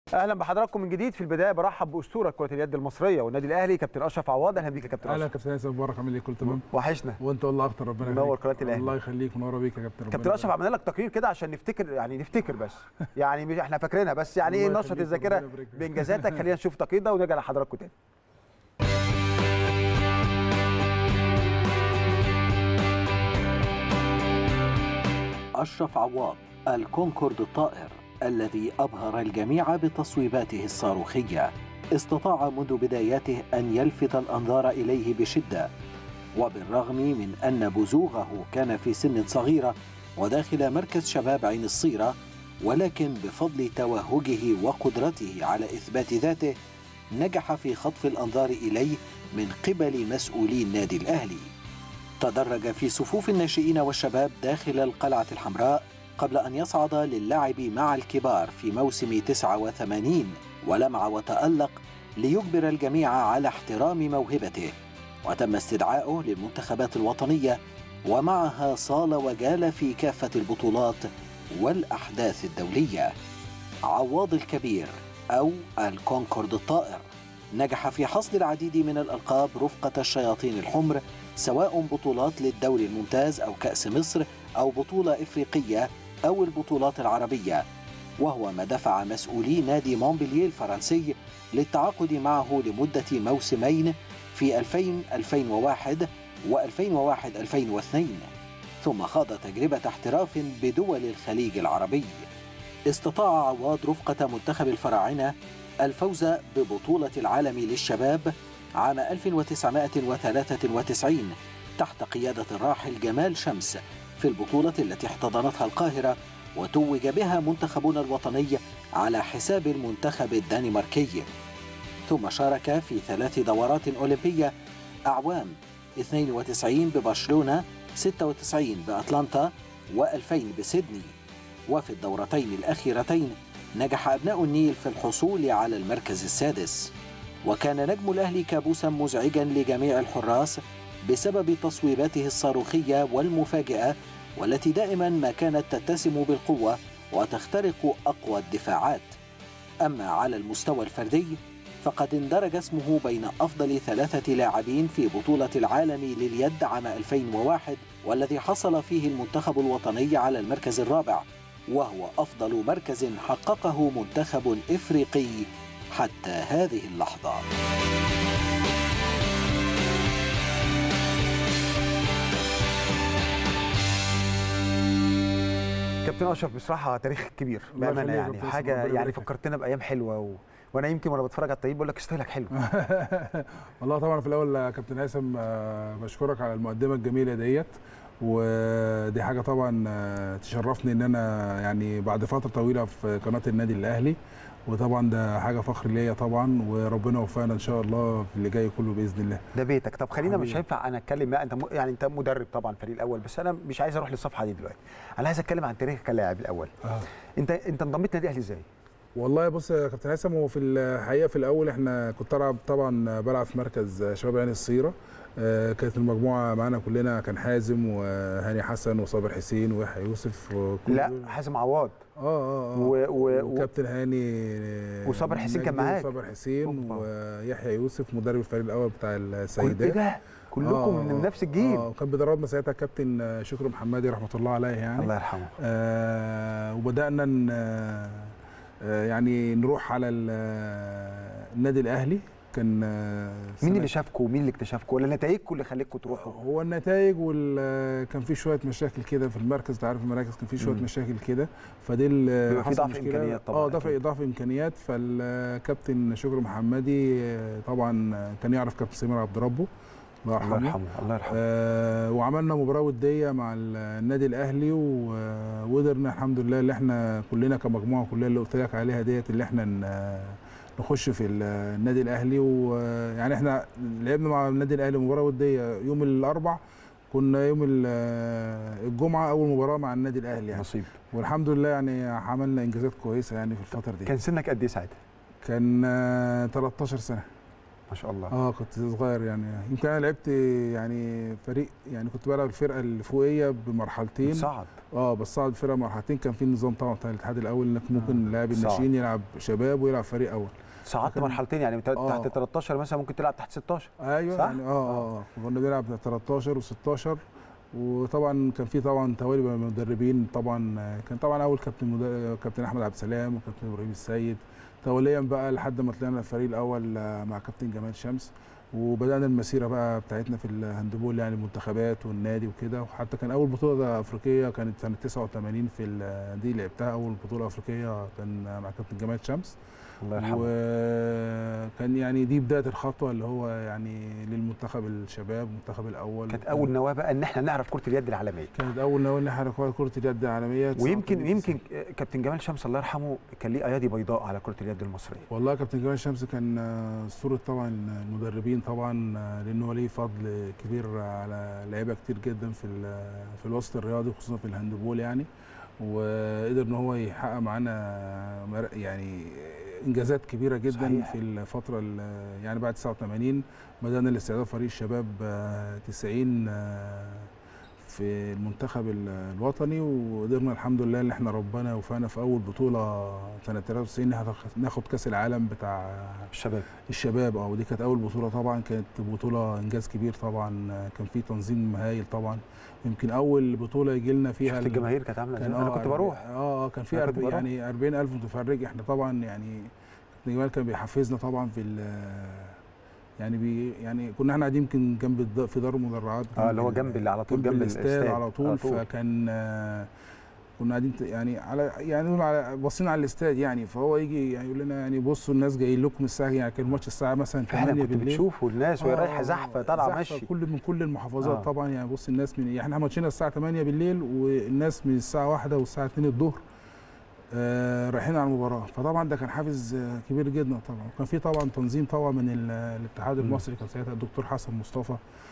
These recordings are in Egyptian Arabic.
اهلا بحضراتكم من جديد في البدايه برحب باسطوره كره اليد المصريه والنادي الاهلي كابتن اشرف عواد اهلا بيك يا كابتن اهلا يا اشرف كابتن هيثم مبارك عامل ايه كله تمام وحشنا وانت والله اكتر ربنا منور يخليك. قناة الأهلي. الله يخليك منور بيك يا كابتن ربنا كابتن اشرف يبارك. عملنا لك تقرير كده عشان نفتكر يعني نفتكر بس يعني مش احنا فاكرينها بس يعني ايه الله نشرط يخليك، الذاكره ربنا يبارك فيك. بانجازاتك خلينا نشوف التقرير ده ونرجع لحضراتكم تاني أشرف عواض الكونكورد الطائر الذي أبهر الجميع بتصويباته الصاروخية استطاع منذ بداياته أن يلفت الأنظار إليه بشدة وبالرغم من أن بزوغه كان في سن صغيرة وداخل مركز شباب عين الصيرة ولكن بفضل توهجه وقدرته على إثبات ذاته نجح في خطف الأنظار إليه من قبل مسؤولي النادي الأهلي تدرج في صفوف الناشئين والشباب داخل القلعة الحمراء قبل أن يصعد للعب مع الكبار في موسم 89 ولمع وتألق ليجبر الجميع على احترام موهبته وتم استدعائه للمنتخبات الوطنية ومعها صال وجال في كافة البطولات والأحداث الدولية عواض الكبير أو الكونكورد الطائر نجح في حصد العديد من الألقاب رفقة الشياطين الحمر سواء بطولات للدوري الممتاز أو كأس مصر أو بطولة إفريقية أو البطولات العربية وهو ما دفع مسؤولي نادي مونبلييه الفرنسي للتعاقد معه لمدة موسمين في 2000-2001 و2001-2002 ثم خاض تجربة احتراف بدول الخليج العربي استطاع عواد رفقة منتخب الفراعنة الفوز ببطولة العالم للشباب عام 1993 تحت قيادة الراحل جمال شمس في البطولة التي احتضنتها القاهرة وتوج بها منتخبنا الوطني على حساب المنتخب الدنماركي ثم شارك في ثلاث دورات أولمبية أعوام 92 ببرشلونة 96 بأتلانتا و2000 بسيدني وفي الدورتين الأخيرتين نجح أبناء النيل في الحصول على المركز السادس وكان نجم الأهلي كابوسا مزعجا لجميع الحراس بسبب تصويباته الصاروخية والمفاجئة والتي دائما ما كانت تتسم بالقوة وتخترق أقوى الدفاعات أما على المستوى الفردي فقد اندرج اسمه بين أفضل ثلاثة لاعبين في بطولة العالم لليد عام 2001 والذي حصل فيه المنتخب الوطني على المركز الرابع وهو أفضل مركز حققه منتخب إفريقي حتى هذه اللحظة كابتن اشرف بصراحه تاريخ كبير الله بامانه يخليك يا يعني كابتن حاجه ربنا يعني يبارك لك. فكرتنا بايام حلوه و... وانا يمكن وانا بتفرج على التقرير بقول لك ستايلك حلو والله طبعا في الاول يا كابتن هيثم آه، بشكرك على المقدمه الجميله ديت ودي حاجه طبعا آه، تشرفني ان انا يعني بعد فتره طويله في قناه النادي الاهلي وطبعا ده حاجه فخر ليا طبعا وربنا يوفقنا ان شاء الله في اللي جاي كله باذن الله ده بيتك طب خلينا مش حبيبي. هينفع انا اتكلم بقى انت م... يعني انت مدرب طبعا فريق الاول بس انا مش عايز اروح للصفحه دي دلوقتي انا عايز اتكلم عن تاريخك كلاعب الاول آه. انت انت انضميت نادي الاهلي ازاي والله بص يا كابتن هيثم هو في الحقيقه في الاول احنا كنت العب طبعا بلعب في مركز شباب عين الصيره آه، كانت المجموعه معانا كلنا كان حازم وهاني حسن وصابر حسين ويحيى يوسف وكل لا دول. حازم عواد اه اه اه و... و... و... وكابتن هاني وصابر حسين كان نجدي معاك؟ وصابر حسين أوبا. ويحيى يوسف مدرب الفريق الاول بتاع كل... ايه السيدات ده كلكم آه، من نفس الجيل اه وكان بيدربنا ساعتها كابتن شكري محمدي رحمه الله عليه يعني الله يرحمه آه وبدانا ن- آه يعني نروح على ال- آه، النادي الاهلي كان آه، مين سنة- اللي شافكم ومين اللي اكتشفكم ولا نتائجكم اللي خلتكم تروحوا هو النتائج وال كان في شويه مشاكل كده في المركز انت عارف المراكز كان في شويه مم. مشاكل كده فدي ال- بيبقى في حصل ضعف مشكلة. إمكانيات طبعاً اه ضعف أكيد. ضعف امكانيات فالكابتن شكري محمدي آه، طبعا كان يعرف كابتن سمير عبد ربه الله الله يرحمه يرحمه الله يرحمه آه وعملنا مباراه وديه مع النادي الاهلي و- وقدرنا الحمد لله اللي احنا كلنا كمجموعه كلنا اللي قلت لك عليها ديت اللي احنا ن- نخش في ال- النادي الاهلي ويعني احنا لعبنا مع النادي الاهلي مباراه وديه يوم الاربع كنا يوم ال- الجمعه اول مباراه مع النادي الاهلي يعني نصيب والحمد لله يعني عملنا انجازات كويسه يعني في الفتره دي كان سنك قد ايه ساعتها كان آه، 13 سنه ما شاء الله اه كنت صغير يعني يمكن انا لعبت يعني فريق يعني كنت بلعب الفرقه اللي فوقيه بمرحلتين صعد اه بس صعد فرقه مرحلتين كان في نظام طبعا بتاع الاتحاد الاول انك ممكن لاعب صعب. الناشئين يلعب شباب ويلعب فريق اول صعدت فكان- مرحلتين يعني تحت آه. 13 مثلا ممكن تلعب تحت 16 ايوه صح؟ يعني اه اه آه. كنا بنلعب 13 و16 وطبعا كان في طبعا توالي بين المدربين طبعا آه، كان طبعا اول كابتن مدرب كابتن احمد عبد السلام وكابتن ابراهيم السيد توليا بقى لحد ما طلعنا الفريق الاول آه، مع كابتن جمال شمس وبدانا المسيره بقى بتاعتنا في الهاندبول يعني المنتخبات والنادي وكده وحتى كان اول بطوله افريقيه كانت سنه 89 في ال- دي لعبتها اول بطوله افريقيه كان مع كابتن جمال شمس الله يرحمه وكان يعني دي بدايه الخطوه اللي هو يعني للمنتخب الشباب المنتخب الاول كانت اول نواه بقى ان احنا نعرف كره اليد العالميه كانت اول نواه ان احنا نكون كره اليد العالميه ويمكن 89. يمكن كابتن جمال شمس الله يرحمه كان ليه ايادي بيضاء على كره اليد المصريه والله كابتن جمال شمس كان آه، اسطوره طبعا المدربين طبعا آه، لان هو ليه فضل كبير على لعيبه كتير جدا في ال- في الوسط الرياضي خصوصا في الهاندبول يعني وقدر ان هو يحقق معانا مر- يعني انجازات كبيره جدا صحيح. صحيح. في الفتره ال- يعني بعد 89 بدانا الاستعداد فريق الشباب آه، 90 آه، في المنتخب ال- الوطني وقدرنا الحمد لله ان احنا ربنا وفقنا في اول بطوله سنه 93 ناخد- ناخد كاس العالم بتاع الشباب الشباب اه ودي كانت اول بطوله طبعا كانت بطوله انجاز كبير طبعا آه، كان في تنظيم هايل طبعا يمكن اول بطوله يجي لنا فيها شفت ال- الجماهير كانت عامله ازاي كان انا اه كنت أربع- بروح اه اه كان في أنا كنت أرب- بروح. يعني 40000 متفرج احنا طبعا يعني كابتن جمال كان بيحفزنا طبعا في ال- يعني بي يعني كنا احنا قاعدين يمكن جنب الد- في دار المدرعات اه اللي هو ال- جنب اللي على طول جنب جنب الاستاد على طول, على طول. فكان آه، كنا قاعدين ت- يعني على يعني نقول على باصين على الاستاد يعني فهو يجي يعني يقول لنا يعني بصوا الناس جايين لكم الساعه يعني كان الماتش الساعه مثلا فعلا 8 كنت بالليل بتشوفوا الناس وهي آه، رايحه زحفه طالعه زحفة مشي كل من كل المحافظات آه. آه. طبعا يعني بص الناس من يعني احنا ماتشينا الساعه 8 بالليل والناس من الساعه 1 والساعه 2 الظهر آه رايحين على المباراه فطبعا ده كان حافز آه، كبير جدا طبعا وكان في طبعا تنظيم طبعا من ال- الاتحاد مم. المصري كان ساعتها الدكتور حسن مصطفى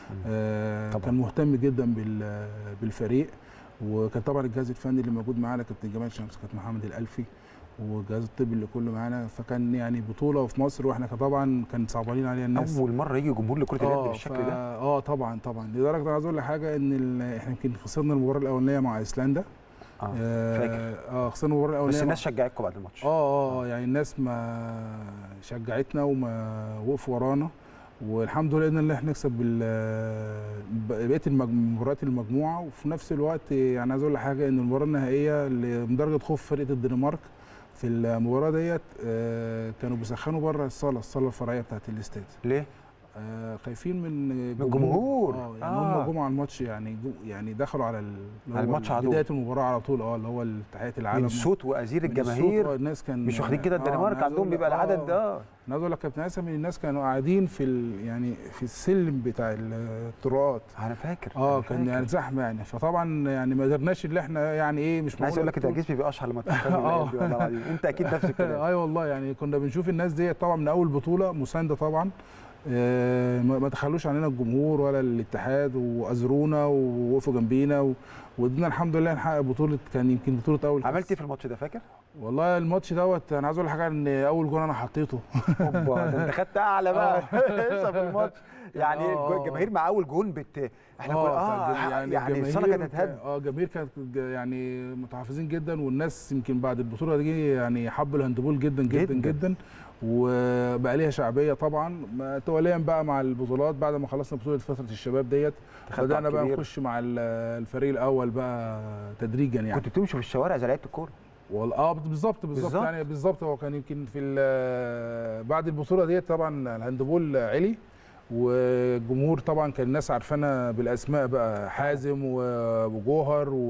آه طبعاً. كان مهتم جدا بال- بالفريق وكان طبعا الجهاز الفني اللي موجود معانا كابتن جمال شمس كابتن محمد الالفي والجهاز الطبي اللي كله معانا فكان يعني بطوله في مصر واحنا كان طبعا كان صعبانين عليها الناس اول مره يجي جمهور لكره اليد اه بالشكل ف- ده اه طبعا طبعا لدرجه انا عايز اقول لك حاجه ان ال- احنا يمكن خسرنا المباراه الاولانيه مع ايسلندا اه اه, فاكر. آه خسرنا المباراه الاولانيه بس الناس مع- شجعتكم بعد الماتش اه اه يعني الناس ما شجعتنا وما وقفوا ورانا والحمد لله ان احنا نكسب ال- بقيه المج- مباريات المجموعه وفي نفس الوقت يعني عايز اقول لك حاجه ان المباراه النهائيه لدرجه خوف فرقه الدنمارك في المباراه ديت آه، كانوا بيسخنوا بره الصاله الصاله الفرعيه بتاعت الاستاد ليه؟ آه، خايفين من الجمهور. اه يعني آه. هم جم على الماتش يعني جو يعني دخلوا على ال- اللي على هو الماتش على طول. بدايه المباراه على طول اه اللي هو تحيه العالم من صوت وازير من الصوت، الجماهير آه، الناس كان مش واخدين كده آه، الدنمارك أنا عايز عندهم أقول لك- بيبقى العدد آه، ده انا عايز اقول لك كابتن هيثم ان الناس كانوا قاعدين في ال يعني في السلم بتاع الطرقات انا فاكر اه أنا كان فاكر. يعني زحمه يعني فطبعا يعني ما قدرناش اللي احنا يعني ايه مش انا عايز اقول لك انت معقولة جسمي بيقشعر لما تفكرني آه. بالأيام دي والله العظيم انت اكيد نفس الكلام اي والله يعني كنا بنشوف الناس دي طبعا من اول بطوله مسانده طبعا آه، ما ما تخلوش عننا الجمهور ولا الاتحاد وازرونا ووقفوا جنبينا و- وقدرنا الحمد لله نحقق بطوله كان يمكن بطوله اول كأس. عملت ايه في الماتش ده فاكر؟ والله الماتش دوت انا عايز اقول لك حاجه ان اول جون انا حطيته اوبا ده انت خدت اعلى بقى لسه في الماتش يعني آه. الجماهير مع اول جون بت احنا كنا اه كان يعني, الصاله الجماهير كانت هتهد اه الجماهير كانت ج- يعني متحفزين جدا والناس يمكن بعد البطوله دي يعني حبوا الهاندبول جدا جدا جداً. جدا, جدا وبقى ليها شعبيه طبعا ما- توليا بقى مع البطولات بعد ما خلصنا بطوله فتره الشباب ديت دخلت بدانا على بقى الكبير. نخش مع ال- الفريق الاول بقى تدريجا يعني كنت بتمشي في الشوارع زي لعيبه الكوره والله اه بالظبط بالظبط بالظبط. يعني بالظبط هو كان يمكن في ال- بعد البطوله ديت طبعا الهاندبول علي والجمهور طبعا كان الناس عارفانا بالاسماء بقى حازم و- وجوهر و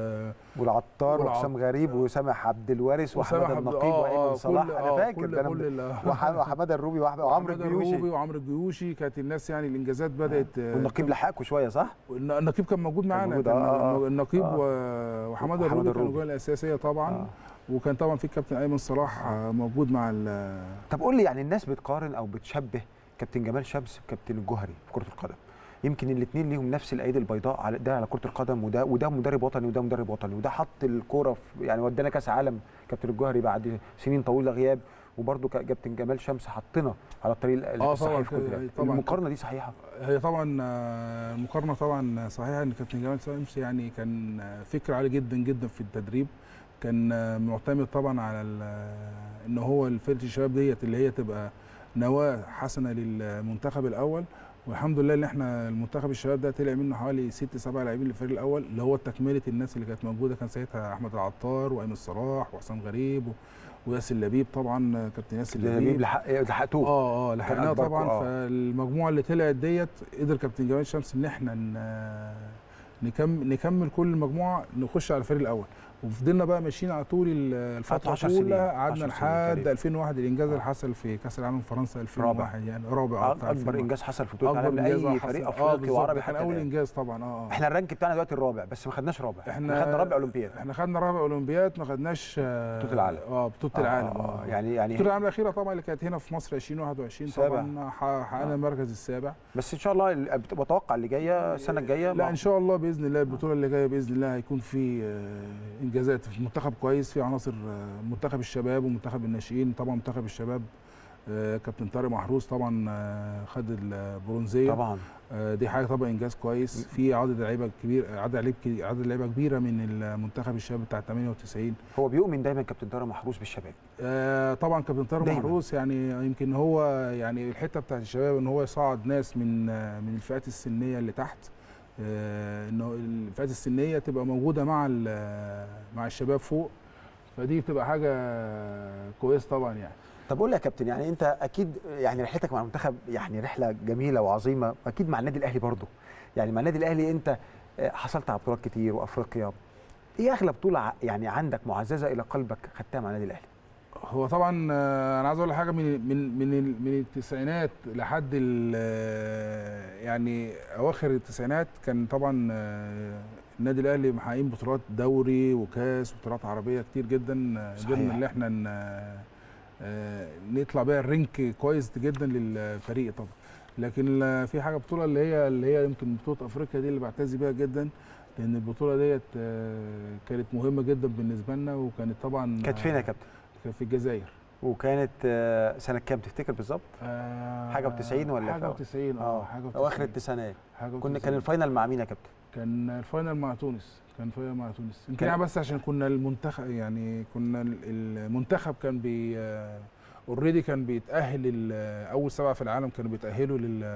والعطار والعط- وحسام غريب وسامح عبد الوارث وسامح وحماد عبد- النقيب آه، وايمن آه، صلاح كل- انا آه، فاكر كل- ده أنا كل ال- وح- وحماده الروبي وأحمد- وعمرو وحمد الروبي الجيوشي وعمرو الجيوشي كانت الناس يعني الانجازات بدات آه، والنقيب لحقكوا شويه صح؟ الن- النقيب كان موجود معانا موجود، كان آه، آه. النقيب آه. و- وحماد وحماد الروبي كانوا الروبي. الجوله الاساسيه طبعا آه. وكان طبعا في الكابتن ايمن صلاح آه، موجود مع ال- طب قول لي يعني الناس بتقارن او بتشبه كابتن جمال شمس بكابتن الجوهري في كره القدم يمكن الاثنين ليهم نفس الايدي البيضاء على ده على كره القدم وده وده مدرب وطني وده مدرب وطني وده حط الكوره في يعني ودانا كاس عالم كابتن الجوهري بعد سنين طويله غياب وبرده كابتن جمال شمس حطنا على الطريق ال- آه الصحيح طبعاً، في كرة اليد. طبعاً. المقارنه دي صحيحه هي طبعا آه، المقارنه طبعا صحيحه ان كابتن جمال شمس يعني كان آه، فكر عالي جدا جدا في التدريب كان آه، معتمد طبعا على ال- آه، ان هو فرقه الشباب ديت اللي هي تبقى نواه حسنه للمنتخب الاول والحمد لله ان احنا المنتخب الشباب ده طلع منه حوالي ست سبع لاعبين للفريق الاول اللي هو تكمله الناس اللي كانت موجوده كان ساعتها احمد العطار وايمن الصلاح وحسام غريب و- وياسر لبيب طبعا آه، كابتن ياسر لبيب لبيب لحق- لحقتوه اه اه لحقناها أكبر طبعا آه. فالمجموعه اللي طلعت ديت قدر كابتن جمال شمس ان احنا ن- نكمل نكمل كل المجموعه نخش على الفريق الاول وفضلنا بقى ماشيين على طول ال- الفتره 10 سنين، كلها 10 قعدنا سنين لحد تقريبا. 2001 الانجاز آه. اللي حصل في كاس العالم فرنسا 2001 يعني رابع آه، بتاع اكبر 2001. انجاز حصل في بطوله اكبر العالم انجاز لاي حصل. فريق آه، افريقي بالظبط. وعربي كان حتى اول الآن. انجاز طبعا اه اه احنا الرانك بتاعنا دلوقتي الرابع بس ما خدناش رابع احنا خدنا رابع اولمبياد احنا خدنا رابع اولمبياد ما خدناش آه، بطولة العالم. اه بطوله آه، العالم آه، اه يعني يعني البطوله العالم الاخيره طبعا اللي كانت هنا في مصر 2021 سابع. طبعا ح- حققنا آه. المركز السابع بس ان شاء الله ال- بتوقع اللي جايه السنه الجايه لا مع- ان شاء الله باذن الله البطوله اللي جايه باذن الله هيكون في آه، انجازات في منتخب كويس في عناصر آه، منتخب الشباب ومنتخب الناشئين طبعا منتخب الشباب آه، كابتن طارق محروس طبعا آه، خد البرونزيه طبعا آه، دي حاجه طبعا انجاز كويس في عدد لعيبه كبير عدد لعيبه كي- عدد لعيبه كبيره من المنتخب الشباب بتاع 98 هو بيؤمن دايما كابتن طارق محروس بالشباب آه، طبعا كابتن طارق دايماً. محروس يعني يمكن هو يعني الحته بتاعت الشباب ان هو يصعد ناس من آه، من الفئات السنيه اللي تحت آه، انه الفئات السنيه تبقى موجوده مع ال- مع الشباب فوق فدي بتبقى حاجه كويس طبعا يعني طب قول لي يا كابتن يعني انت اكيد يعني رحلتك مع المنتخب يعني رحله جميله وعظيمه اكيد مع النادي الاهلي برضه يعني مع النادي الاهلي انت آه، حصلت على بطولات كتير وافريقيا ايه اغلى بطوله ع- يعني عندك معززه الى قلبك خدتها مع النادي الاهلي هو طبعا آه، انا عايز اقول لك حاجه من من من ال- من التسعينات لحد ال- آه، يعني اواخر التسعينات كان طبعا آه، النادي الاهلي محققين بطولات دوري وكاس وبطولات عربيه كتير جدا آه، صحيح. قدرنا ان احنا ن- آه، نطلع بيها الرينك كويس جدا للفريق طبعا لكن ال- في حاجه بطوله اللي هي اللي هي يمكن بطوله افريقيا دي اللي بعتز بيها جدا لان البطوله ديت آه، كانت مهمه جدا بالنسبه لنا وكانت طبعا كانت فين يا كابتن كانت في الجزائر وكانت آه، سنه كام تفتكر بالظبط آه حاجة و90 ولا حاجه في و90 اه حاجه و90 اواخر التسعينات حاجه كنا و90. كان الفاينل مع مين يا كابتن كان الفاينل مع تونس كان فاينل مع تونس يمكن كان- يعني بس عشان كنا المنتخب يعني كنا ال- المنتخب كان بي اوريدي كان بيتاهل ال- اول سبعه في العالم كانوا بيتاهلوا لل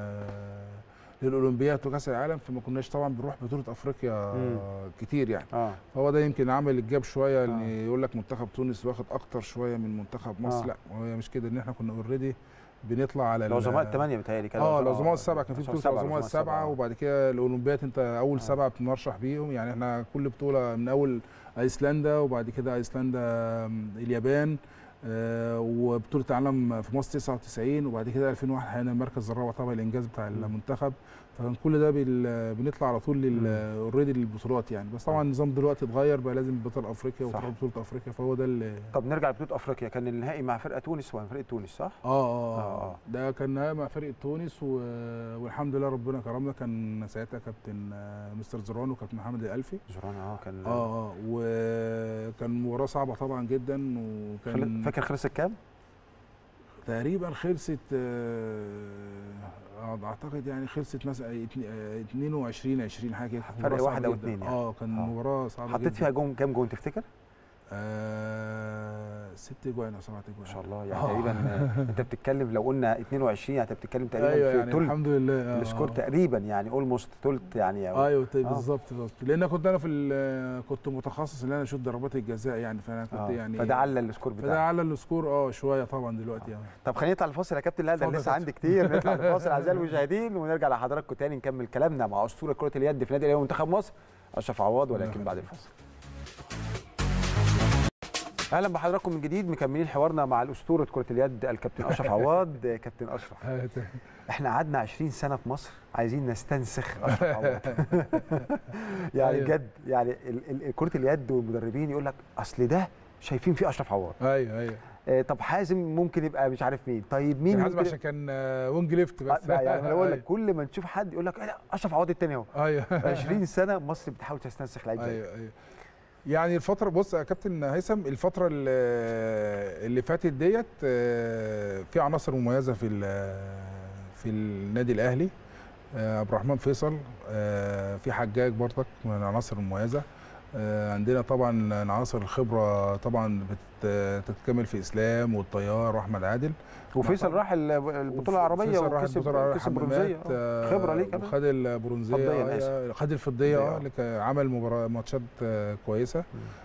للاولمبياد وكاس العالم فما كناش طبعا بنروح بطوله افريقيا مم. كتير يعني اه فهو ده يمكن عامل الجاب شويه ان آه. يقول لك منتخب تونس واخد اكتر شويه من منتخب مصر آه. لا هو مش كده ان احنا كنا اوريدي بنطلع على ال- العظماء الثمانيه بتهيألي كان اه العظماء السبعه كان في بطوله سبعة، العظماء السبعه وبعد كده الاولمبياد انت اول آه. سبعه بتمرشح بيهم يعني احنا كل بطوله من اول ايسلندا وبعد كده ايسلندا آم، اليابان آه وبطوله العالم في مصر 99 وبعد كده 2001 حققنا المركز الرابع طبعا الانجاز بتاع مم. المنتخب فكان كل ده بال- بنطلع على طول مم. اوريدي للبطولات يعني بس طبعا النظام دلوقتي اتغير بقى لازم بطل افريقيا صح. وتروح بطوله افريقيا فهو ده اللي طب نرجع لبطوله افريقيا كان النهائي مع فرقه تونس ولا فرقه تونس صح؟ اه اه, آه، آه, آه. ده كان نهائي مع فريق تونس و... والحمد لله ربنا كرمنا كان ساعتها كابتن آه، مستر زران وكابتن محمد الالفي زورانا اه كان اه اه وكان مباراه صعبه طبعا جدا وكان خل- فاكر خلصت كام؟ تقريبا خلصت آه، اعتقد يعني خلصت مثلا اتنين- آه، 22 20 حاجه كده فرق مباراة واحد صعبة أو جداً. اتنين يعني. اه كان آه. مباراه صعبه حطيت جدا. فيها جون كام جون تفتكر؟ آه ست جوان او سبعة جوان ما شاء الله يعني آه. تقريبا آه، انت بتتكلم لو قلنا 22 يعني انت بتتكلم تقريبا ايوه في يعني تلت الحمد لله آه، السكور آه. تقريبا يعني اولموست تلت يعني أو ايوه طيب آه. بالظبط بالظبط لان كنت انا في ال- كنت متخصص ان انا اشوط ضربات الجزاء يعني فانا كنت آه. يعني فده على السكور فده بتاعك على السكور اه شويه طبعا دلوقتي يعني طب خلينا نطلع الفاصل يا كابتن لا ده اتفضل يا لسه كابتن. عندي كتير نطلع الفاصل اعزائي المشاهدين ونرجع لحضراتكم تاني نكمل كلامنا مع اسطوره كره اليد في نادي الاهلي ومنتخب مصر اشرف عواد ولكن بعد الفاصل اهلا بحضراتكم من جديد مكملين حوارنا مع الاسطوره كره اليد الكابتن اشرف عواد كابتن اشرف احنا قعدنا 20 سنه في مصر عايزين نستنسخ اشرف عواد يعني أيوة. بجد يعني ال- ال- كره اليد والمدربين يقول لك اصل ده شايفين فيه اشرف عواد ايوه ايوه آه، طب حازم ممكن يبقى مش عارف مين طيب مين كان حازم ممكن عشان كان آه، وينج ليفت آه، بس لا يعني انا بقول لك أيوة. كل ما نشوف حد يقول لك إيه لا اشرف عواد التاني اهو ايوه 20 سنه مصر بتحاول تستنسخ لعيب زيه ايوه ايوه يعني الفترة بص يا كابتن هيثم الفترة اللي, اللي فاتت ديت آه، في عناصر مميزة في ال- في النادي الأهلي آه، عبد الرحمن فيصل آه، في حجاج برضك من العناصر المميزة آه، عندنا طبعا عناصر الخبرة طبعا بت- بتتكمل في إسلام والطيار وأحمد عادل وفيصل راح ال- البطوله العربيه فيصل راح وكسب البطولة كسب برونزيه حمامات، آه. آه، خبره ليه كمان وخد البرونزيه فضية، أنا آه، خد الفضيه فضية، اه آه. اللي كان عمل مباراه ماتشات آه، كويسه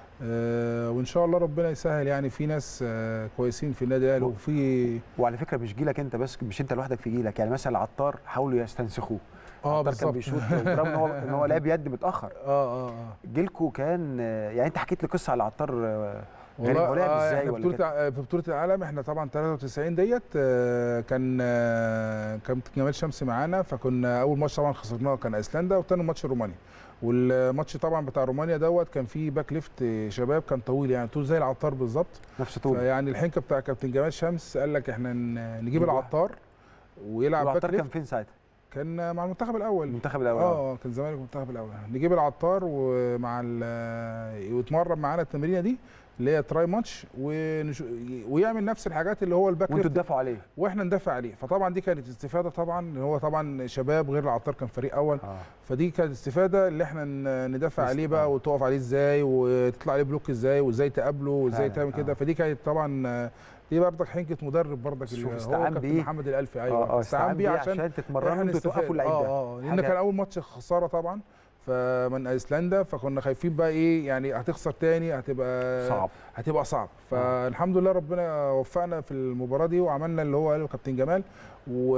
آه، وان شاء الله ربنا يسهل يعني في ناس آه، كويسين في النادي الاهلي وفي وعلى فكره مش جيلك انت بس مش انت لوحدك في جيلك يعني مثلا العطار حاولوا يستنسخوه اه العطار كان بالظبط بيشوط برغم ان هو ان هو لعب يد متاخر اه اه اه جيلكو كان آه، يعني انت حكيت لي قصه على العطار آه، غريب والله هو لعب آه، ازاي احنا ولا بطولة كده؟ ع- في بطولة العالم احنا طبعا 93 ديت آه، كان آه، كان جمال شمس معانا فكنا اول ماتش طبعا خسرناه كان ايسلندا وتاني ماتش رومانيا والماتش طبعا بتاع رومانيا دوت كان فيه باك ليفت شباب كان طويل يعني طول زي العطار بالظبط نفس طول فيعني الحنكه بتاع كابتن جمال شمس قال لك احنا ن- نجيب نجيب واحد. العطار ويلعب باك العطار كان ليفت فين ساعتها؟ كان مع المنتخب الاول المنتخب الاول اه كان الزمالك المنتخب الاول نجيب العطار ومع ال- ويتمرن معانا التمرينه دي اللي هي تراي ماتش ونش... ويعمل نفس الحاجات اللي هو الباك وانتوا ليفت تدافعوا عليه واحنا ندافع عليه فطبعا دي كانت استفاده طبعا ان هو طبعا شباب غير العطار كان فريق اول اه فدي كانت استفاده اللي احنا ن- ندافع بس- عليه آه. بقى وتقف عليه ازاي وتطلع عليه بلوك ازاي وازاي تقابله وازاي فعلا، تعمل كده آه. فدي كانت طبعا آه، دي برضك حنكه مدرب برضك بس اللي شوف هو استعان كابتن بيه. محمد الالفي ايوه اه اه استعان بيه عشان احنا تتمرنوا انتوا نستفاد. توقفوا اللعيب ده اه اه لان حاجة- كان اول ماتش خساره طبعا فمن ايسلندا فكنا خايفين بقى ايه يعني هتخسر تاني هتبقى صعب هتبقى صعب فالحمد لله ربنا وفقنا في المباراه دي وعملنا اللي هو قاله كابتن جمال و...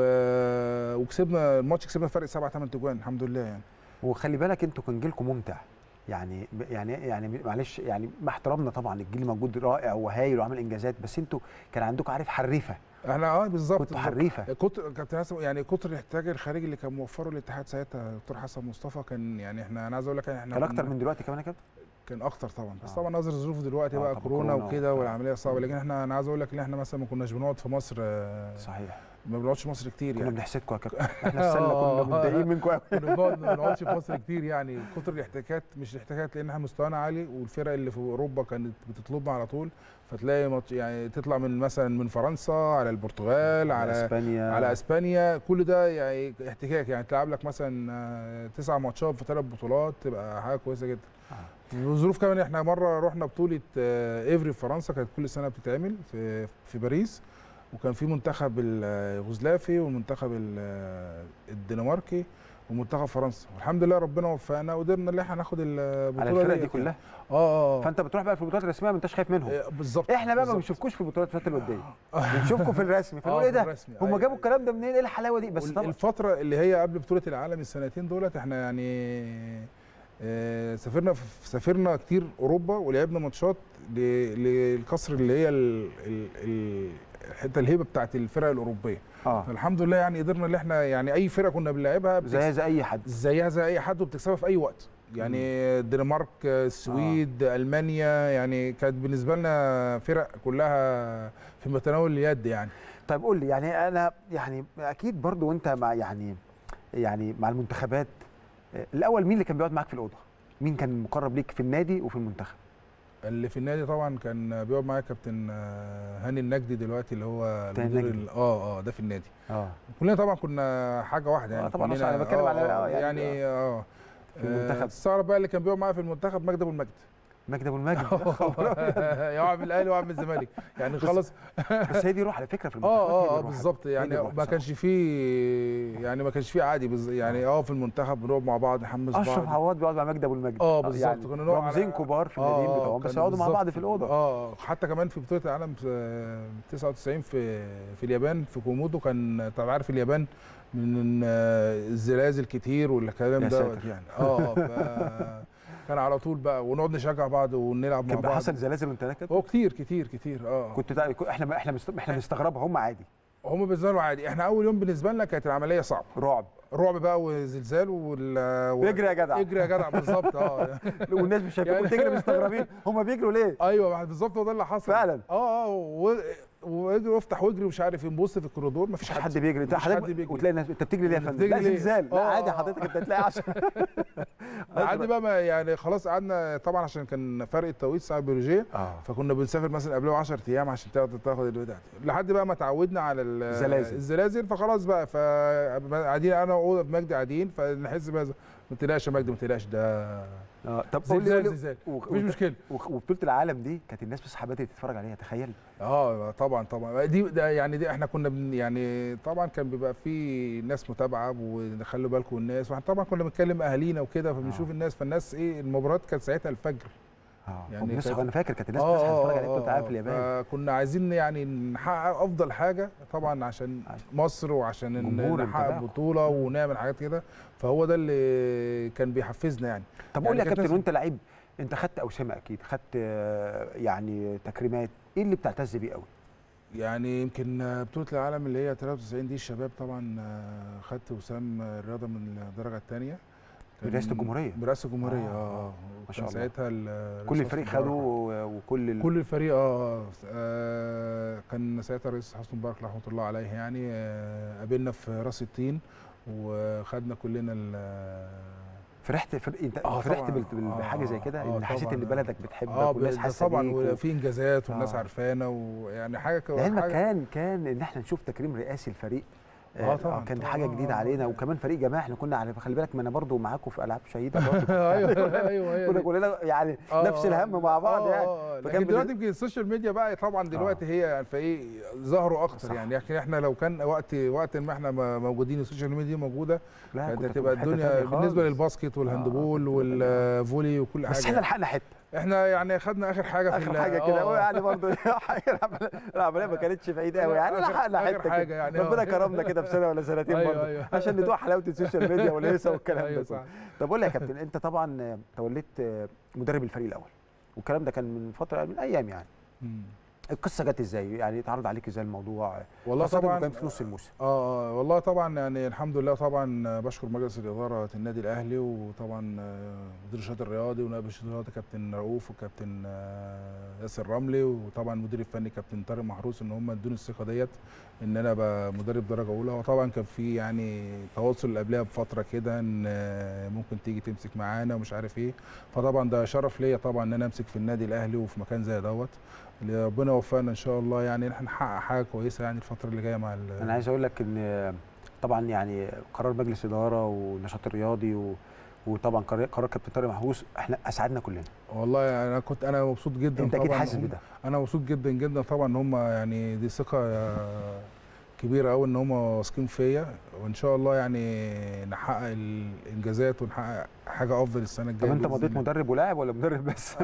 وكسبنا الماتش كسبنا فرق سبعة ثمان تجوان الحمد لله يعني وخلي بالك انتوا كان جيلكم ممتع يعني يعني يعني معلش يعني مع احترامنا طبعا الجيل موجود رائع وهايل وعامل انجازات بس انتوا كان عندكم عارف حريفه احنا اه بالظبط كنتوا بالظبط. حريفه كتر كابتن حسن يعني كتر الاحتياج الخارجي اللي كان موفره الاتحاد ساعتها دكتور حسن مصطفى كان يعني احنا انا عايز اقول لك احنا كان اكتر كنا- من دلوقتي كمان يا كابتن كان اكتر طبعا بس آه. طبعا نظر الظروف دلوقتي آه، بقى طبعا كورونا كورونا وكده وبتاع. والعمليه صعبه لكن احنا انا عايز اقول لك ان احنا مثلا ما كناش بنقعد في مصر آه، صحيح ما بنقعدش في مصر كتير كنا يعني بنحسدكم يا كابتن احنا السله آه. كنا متضايقين منكم قوي كنا بنقعد ما بنقعدش في مصر كتير يعني كتر الاحتكاكات مش الاحتكاكات لان احنا مستوانا عالي والفرق اللي في اوروبا كانت بتطلبنا على طول فتلاقي ماتش يعني تطلع من مثلا من فرنسا على البرتغال على اسبانيا على اسبانيا كل ده يعني احتكاك يعني تلعب لك مثلا آه، تسع ماتشات في ثلاث بطولات تبقى حاجه كويسه جدا والظروف كمان احنا مره رحنا بطوله آه، ايفري في فرنسا كانت كل سنه بتتعمل في في باريس وكان في منتخب اليوغوسلافي والمنتخب ال- الدنماركي ومنتخب فرنسا والحمد لله ربنا وفقنا وقدرنا ان احنا ناخد البطوله على الفرق دي ديت كلها اه اه اه فانت بتروح بقى في البطولات الرسميه ما انتش خايف منهم آه، بالظبط احنا بقى ما بالظبط. بنشوفكوش في البطولات الفتره الوديه بنشوفكم في الرسمي فنقول آه، ايه في ده الرسمي. هم أيوة، جابوا أيوة. الكلام ده منين ايه الحلاوه دي بس وال- طبعا الفترة اللي هي قبل بطولة العالم السنتين دولت احنا يعني آه، سافرنا في- سافرنا كتير اوروبا ولعبنا ماتشات ل- للكسر اللي هي ال- ال- ال- الحته الهيبه بتاعت الفرق الاوروبيه اه فالحمد لله يعني قدرنا ان احنا يعني اي فرقه كنا بنلعبها زي بتكسب- زي اي حد زيها زي اي حد وبتكسبها في اي وقت يعني الدنمارك السويد آه. المانيا يعني كانت بالنسبه لنا فرق كلها في متناول اليد يعني طيب قول لي يعني انا يعني اكيد برضو وانت مع يعني يعني مع المنتخبات آه، الاول مين اللي كان بيقعد معاك في الاوضه مين كان مقرب ليك في النادي وفي المنتخب اللي في النادي طبعا كان بيقعد معايا كابتن آه، هاني النجدي دلوقتي اللي هو تاني المدير النجدي. ال- اه اه ده في النادي اه كلنا طبعا كنا حاجه واحده يعني آه، طبعاً، كلنا أنا بتكلم على- آه، يعني- يعني اه في المنتخب. آه، استغرب بقى اللي كان بيقعد معايا في المنتخب مجدي ابو المجد مجدي ابو المجد يا خبر أبيض. يقعد من الاهلي ويقعد من الزمالك يعني خلص بس هي دي روح على فكره في المنتخب اه هي دي اه اه الروح. بالظبط هي دي يعني الروح ما كانش فيه يعني ما كانش فيه عادي بز- يعني اه في المنتخب بنقعد مع بعض نحمس اشرف بعض عواد بيقعد مع مجدي ابو المجد اه بالظبط يعني كنا نقعد على- رمزين كبار في الناديين آه، بتوعهم بس كان يقعدوا مع بالظبط بعض في الاوضه اه حتى كمان في بطوله العالم في 99 في في اليابان في كومودو كان طبعا عارف اليابان من آه، الزلازل كتير والكلام يا ده ساتر. يعني اه ف- كان على طول بقى ونقعد نشجع بعض ونلعب مع كان بعض حصل زلازل وانت هناك هو كتير كتير كتير اه كنت تع- احنا احنا مست- احنا بنستغربها هم عادي هم بالنسبه له عادي احنا اول يوم بالنسبه لنا كانت العمليه صعبه رعب رعب بقى وزلزال وال و- اجري يا جدع اجري يا جدع بالظبط اه والناس مش شايفاكم يعني- بتجري مستغربين هم بيجروا ليه ايوه بالظبط هو ده اللي حصل فعلا. اه اه و- واجري وافتح واجري مش عارف ايه نبص في الكوريدور مفيش مفيش حد حد بيجري انت مفيش حضرتك حد بيجري. وتلاقي الناس انت بتجري ليه يا انت فندم بتجري لا ليه؟ زلزال لا آه، عادي آه. حضرتك انت تلاقي 10 لحد بقى ما يعني خلاص قعدنا طبعا عشان كان فرق التوقيت ساعه بيولوجيه اه فكنا بنسافر مثلا قبلها 10 ايام عشان تاخد تاخد البتاع دي. لحد بقى ما اتعودنا على ال- الزلازل. الزلازل فخلاص بقى فقاعدين انا وعقوده بمجدي قاعدين فنحس بهذا ما تقلقش يا مجدي ما تقلقش ده اه طب قول لي- زلزال قول لي- زلزال و- مفيش و- مشكله و- وبطوله العالم دي كانت الناس بتصحى بدري تتفرج عليها تخيل اه طبعا طبعا دي ده يعني دي احنا كنا بن يعني طبعا كان بيبقى في ناس متابعه وخلوا بالكم الناس واحنا طبعا كنا بنتكلم اهالينا وكده فبنشوف آه. الناس فالناس ايه المباريات كانت ساعتها الفجر اه يعني يعني كانت- انا فاكر كانت الناس آه، بتصحى آه، تتفرج على آه، بطوله العالم آه. في اليابان فكنا عايزين يعني نحقق افضل حاجه طبعا عشان عشان- مصر وعشان جمهور ن- نحقق التابعة. بطوله ونعمل حاجات كده فهو ده اللي كان بيحفزنا يعني طب يعني قول لي يا كانت كابتن ناس- وانت لعيب انت خدت اوسمه اكيد خدت آه، يعني تكريمات ايه اللي بتعتز بيه قوي يعني يمكن بطوله العالم اللي هي 93 دي الشباب طبعا آه، خدت وسام الرياضه من الدرجه الثانيه برئاسة الجمهورية. برئاسه الجمهوريه آه، اه اه ما شاء كان الله. ساعتها ال- كل الرئيس الفريق حسني خده مبارك. و- وكل ال... كل الفريق اه آه، كان ساعتها الرئيس حسني مبارك رحمه الله عليه يعني آه، قابلنا في راس التين وخدنا كلنا ال- فرحت فر... انت آه، فرحت طبعاً. بال... بال- آه، بحاجه زي كده آه، ان حسيت طبعاً. ان بلدك بتحبك اه والناس ده حاسه طبعا بيك و... وفي انجازات والناس آه. عارفانا ويعني حاجه ك- لعلمك حاجه كان كان ان احنا نشوف تكريم رئاسي الفريق آه، طبعاً، كان طبعاً. حاجه جديده آه، علينا آه. وكمان فريق جماعي احنا كنا على خلي بالك ما انا برضو معاكم في العاب شهيده برضو ايوه ايوه هي كنا دي. كلنا يعني آه، نفس آه. الهم مع بعض آه، يعني آه، فكان لكن دلوقتي يمكن السوشيال ميديا بقى طبعا دلوقتي هي يعني فايه ظهروا اكتر صح. يعني لكن احنا لو كان وقت وقت ما احنا م- موجودين السوشيال ميديا موجوده لا كانت كنت هتبقى في حتة الدنيا تانية بالنسبه خالص. للباسكت والهاندبول كنت والفولي وكل بس حاجه احنا لحقنا حته احنا يعني خدنا اخر حاجه في اخر ال- حاجه كده آه. هو يعني برضه العمليه ما كانتش بعيده قوي يعني آخر- لحقنا آخر حته حاجة كده يعني، ربنا آه. كرمنا كده في سنه ولا سنتين أيوة، برضه أيوة. عشان ندوق حلاوه السوشيال ميديا والهيصه والكلام ايوه ده كله صح طب قول لي يا كابتن انت طبعا توليت مدرب الفريق الاول والكلام ده كان من فتره من ايام يعني مم. القصه جت ازاي يعني اتعرض عليك ازاي الموضوع والله خاصة إنه طبعا كان في نص الموسم اه آه، والله طبعا يعني الحمد لله طبعا بشكر مجلس الاداره النادي الاهلي وطبعا آه، مدير الشاطئ الرياضي ونائب الشاطئ الرياضي كابتن رؤوف وكابتن آه، ياسر رملي وطبعا المدير الفني كابتن طارق محروس ان هم ادوني الثقه ديت ان انا ابقى مدرب درجه اولى وطبعا كان في يعني تواصل قبلها بفتره كده ان آه، ممكن تيجي تمسك معانا ومش عارف ايه فطبعا ده شرف ليا طبعا ان انا امسك في النادي الاهلي وفي مكان زي دوت اللي ربنا يوفقنا ان شاء الله يعني احنا نحقق حاجه كويسه يعني الفتره اللي جايه مع ال- انا عايز اقول لك ان طبعا يعني قرار مجلس اداره والنشاط الرياضي و... وطبعا قرار قرار كابتن طارق محروس احنا اسعدنا كلنا والله يعني انا كنت انا مبسوط جدا انت اكيد طبعاً حاسس هم- بده انا مبسوط جدا جدا طبعا ان هم يعني دي ثقه آه، كبيره قوي ان هم واثقين فيا وان شاء الله يعني نحقق الانجازات ونحقق حاجه افضل السنه طب الجايه انت بإذن مضيت الله. مدرب ولاعب ولا مدرب بس؟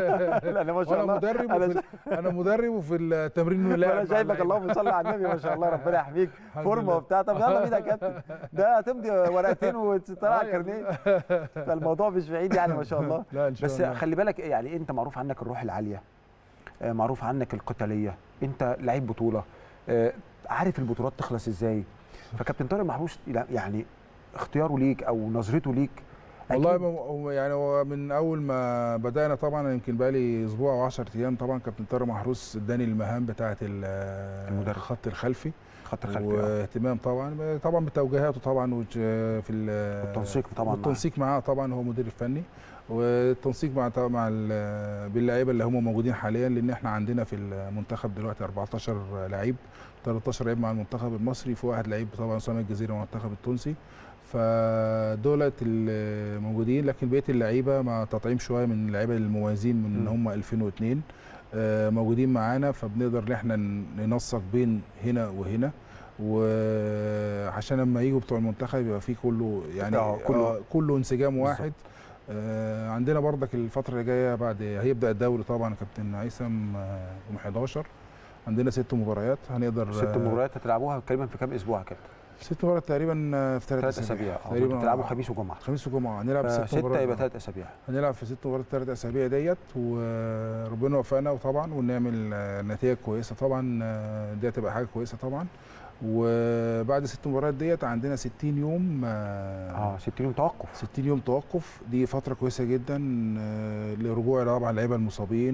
لا انا ما شاء وانا الله مدرب أنا وفي انا مدرب وفي التمرين ولاعب انا مع شايفك اللعيبة. اللهم صل على النبي ما شاء الله ربنا يحميك الحمد فورمه لله. وبتاع طب يلا بينا يا كابتن ده هتمضي ورقتين وتطلع أيوة. كارنيه فالموضوع مش بعيد يعني ما شاء الله لا ان شاء بس الله خلي بالك يعني انت معروف عنك الروح العاليه آه، معروف عنك القتاليه انت لعيب بطوله آه، عارف البطولات تخلص ازاي فكابتن طارق محروس يعني اختياره ليك او نظرته ليك والله أكيد م- هو يعني هو من اول ما بدانا طبعا يمكن بقى لي اسبوع و10 ايام طبعا كابتن طارق محروس اداني المهام بتاعه ال- المدرب. الخط الخلفي خط الخلفي آه. واهتمام طبعا طبعا بتوجيهاته طبعا وج- في ال- والتنسيق طبعا معاه. والتنسيق معاه طبعا هو مدير الفني والتنسيق مع طبعا مع ال- باللعيبه اللي هم موجودين حاليا لان احنا عندنا في المنتخب دلوقتي 14 لعيب 13 لعيب مع المنتخب المصري في واحد لعيب طبعا اسامه الجزيره مع المنتخب التونسي فدولت الموجودين لكن بقيه اللعيبه مع تطعيم شويه من اللعيبه المميزين من ان م. هم 2002 آه، موجودين معانا فبنقدر ان احنا ننسق بين هنا وهنا وعشان لما يجوا بتوع المنتخب يبقى في كله يعني آه، كله. كله, كله انسجام بالظبط. واحد آه، عندنا برضك الفترة اللي جاية بعد هيبدأ الدوري طبعا كابتن هيثم آه، يوم 11 عندنا ست مباريات هنقدر ست مباريات هتلعبوها تقريبا في كام اسبوع يا كابتن؟ ست مباريات تقريبا آه، في ثلاث ثلاث اسابيع آه، تقريبا بتلعبوا خميس وجمعه خميس وجمعة هنلعب ست سته مباريات يبقى آه. ثلاث اسابيع هنلعب في ست مباريات ثلاث اسابيع ديت وربنا يوفقنا وطبعا ونعمل آه، نتيجه كويسه طبعا آه، دي هتبقى حاجه كويسه طبعا وبعد ست مباريات ديت عندنا 60 يوم آه، اه 60 يوم توقف 60 يوم توقف دي فتره كويسه جدا آه، لرجوع طبعا اللعيبه المصابين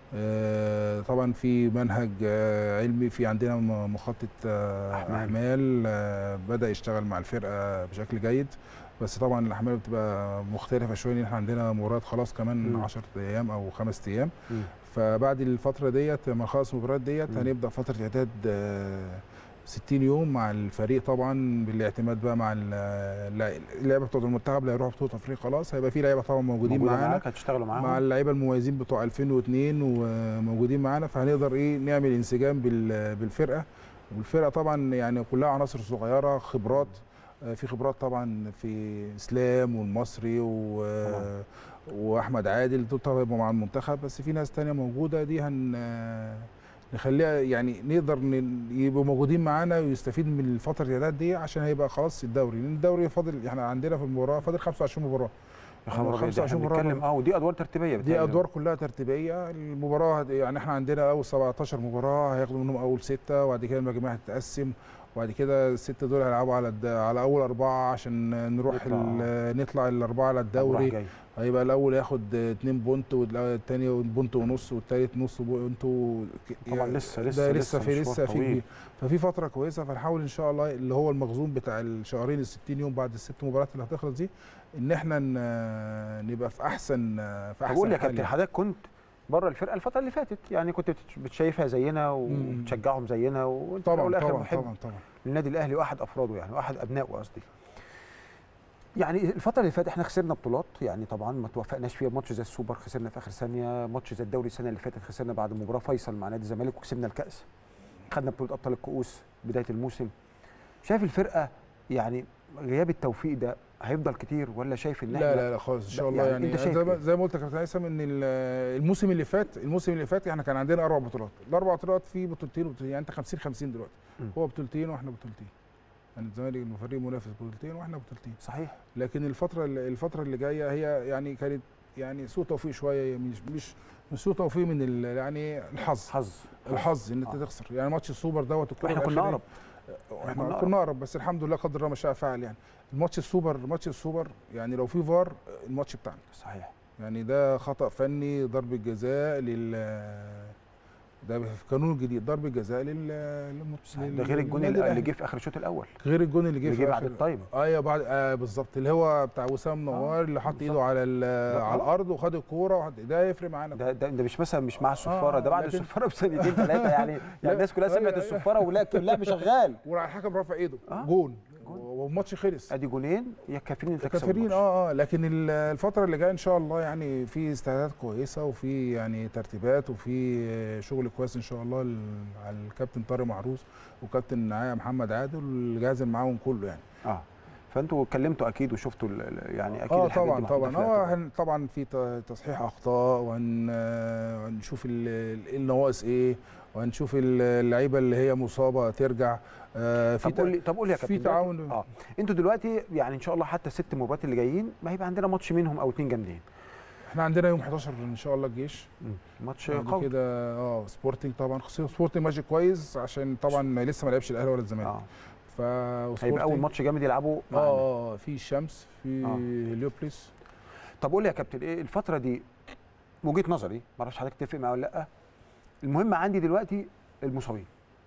آه، طبعا في منهج آه، علمي في عندنا م- مخطط آه، أحمال. احمال آه، بدا يشتغل مع الفرقه بشكل جيد بس طبعا الاحمال بتبقى مختلفه شويه لان احنا عندنا مباريات خلاص كمان مم. 10 ايام او خمس ايام مم. فبعد الفتره ديت لما نخلص المباريات ديت مم. هنبدا فتره اعداد آه، 60 يوم مع الفريق طبعا بالاعتماد بقى مع ال- الل- اللعيبه بتوع المنتخب اللي هيروحوا بطوله افريقيا خلاص هيبقى في لعيبه طبعا موجودين موجودة معانا معاك هتشتغلوا معاهم مع اللعيبه المميزين بتوع 2002 وموجودين معانا فهنقدر ايه نعمل انسجام بال- بالفرقه والفرقه طبعا يعني كلها عناصر صغيره خبرات آه، في خبرات طبعا في اسلام والمصري و طبعاً. واحمد عادل دول طبعا يبقوا مع المنتخب بس في ناس تانية موجوده دي هن آه، نخليها يعني نقدر ن- يبقوا موجودين معانا ويستفيد من الفتره الاعداد دي عشان هيبقى خلاص الدوري لان الدوري فاضل احنا عندنا في المباراه فاضل 25 مباراه يا خبر أبيض، ده 25 احنا مباراة بنتكلم اه ودي ادوار ترتيبيه دي بتهيألي. ادوار كلها ترتيبيه المباراه هت- يعني احنا عندنا اول 17 مباراه هياخدوا منهم اول سته وبعد كده المجموعه هتتقسم وبعد كده السته دول هيلعبوا على الد... على اول اربعه عشان نروح نطلع. ال... نطلع الاربعه على راح الدوري جاي. هيبقى الاول ياخد 2 بونت والثاني بونت ونص والثالث نص بونت و... طبعا لسه لسه ده لسه في مشوار لسه في طويل. كبير. ففي فتره كويسه فنحاول ان شاء الله اللي هو المخزون بتاع الشهرين ال 60 يوم بعد الست مباريات اللي هتخلص دي ان احنا ن- نبقى في احسن في طب احسن قول لي يا حال كابتن يعني. حضرتك كنت بره الفرقه الفتره اللي فاتت يعني كنت بت- بتشايفها زينا وبتشجعهم زينا وانت في الأول طبعا والآخر طبعا محب طبعا طبعا للنادي الاهلي واحد افراده يعني واحد ابنائه قصدي يعني الفتره اللي فاتت احنا خسرنا بطولات يعني طبعا ما توفقناش فيها ماتش زي السوبر خسرنا في اخر ثانيه ماتش زي الدوري السنه اللي فاتت خسرنا بعد مباراه فيصل مع نادي الزمالك وكسبنا الكاس خدنا بطوله ابطال الكؤوس بدايه الموسم شايف الفرقه يعني غياب التوفيق ده هيفضل كتير ولا شايف ان لا احنا لا لا خالص ان شاء لا، الله يعني يعني, أنت شايف زي ما إيه؟ زي ما قلت يا كابتن هيثم ان ال- الموسم اللي فات الموسم اللي فات احنا كان عندنا اربع بطولات الاربع بطولات في بطولتين وبطولتين يعني انت 50 50 دلوقتي مم. هو بطولتين واحنا بطولتين يعني الزمالك الفريق منافس بطولتين واحنا بطولتين صحيح لكن الفتره اللي الفتره اللي جايه هي يعني كانت يعني سوء توفيق شويه مش مش مش سوء توفيق من ال- يعني الحظ حظ الحظ ان انت آه. تخسر يعني ماتش السوبر دوت الكره احنا كنا الأخيرة- اقرب كنا احنا أقرب. كنا اقرب بس الحمد لله قدر الله ما شاء فعل يعني الماتش السوبر ماتش السوبر يعني لو في فار الماتش بتاعنا صحيح يعني ده خطا فني ضربه جزاء لل ده في القانون الجديد ضربه جزاء لل للم- ده غير الجون للنادي اللي الأهلي. اللي جه في اخر الشوط الاول غير الجون اللي جه اللي في جه بعد آخر- التايم ايوه بعد آه بالظبط اللي هو بتاع وسام نوار اللي حط ايده بالظبط. على ال- آه. على الارض وخد الكوره وحط ده يفرق معانا ده ده, ده مش مثلا مش مع الصفاره آه، ده بعد لكن- الصفاره بسنتين ثلاثه يعني يعني لا، الناس كلها أيوة، سمعت أيوة. الصفاره ولكن اللعب شغال وراح الحكم رافع ايده آه. جون جون. والماتش خلص ادي جونين يا كافيين انت تكسب كافرين الماتش. اه اه لكن ال- الفترة اللي جاية ان شاء الله يعني في استعدادات كويسة وفي يعني ترتيبات وفي آه، شغل كويس ان شاء الله ال- على الكابتن طارق محروس وكابتن معايا محمد عادل والجهاز اللي معاهم كله يعني اه فانتوا اتكلمتوا اكيد وشفتوا ال- ال- يعني اكيد اه الحاجات طبعا دي محطوطة طبعا في اه الاعتبار. هن- طبعا في ت- تصحيح اخطاء وهن آه، وهنشوف ال- ال- إيه النواقص ايه وهنشوف ال- اللعيبه اللي هي مصابه ترجع آه في طب قول لي طب قول لي يا في كابتن دلوقتي- تعاون اه انتوا دلوقتي يعني ان شاء الله حتى الست مباريات اللي جايين ما هيبقى عندنا ماتش منهم او اتنين جامدين احنا عندنا يوم 11 ان شاء الله الجيش ماتش بعد قوي كده اه سبورتنج طبعا خصوصا سبورتنج ماشي كويس عشان طبعا لسه ما لعبش الاهلي ولا الزمالك اه ف هيبقى اول ماتش جامد يلعبوا اه معانا اه في الشمس في آه. هليوبلس طب قول لي يا كابتن ايه الفتره دي وجهه نظري ما اعرفش حضرتك تتفق معايا ولا لا المهم عندي دلوقتي المصابين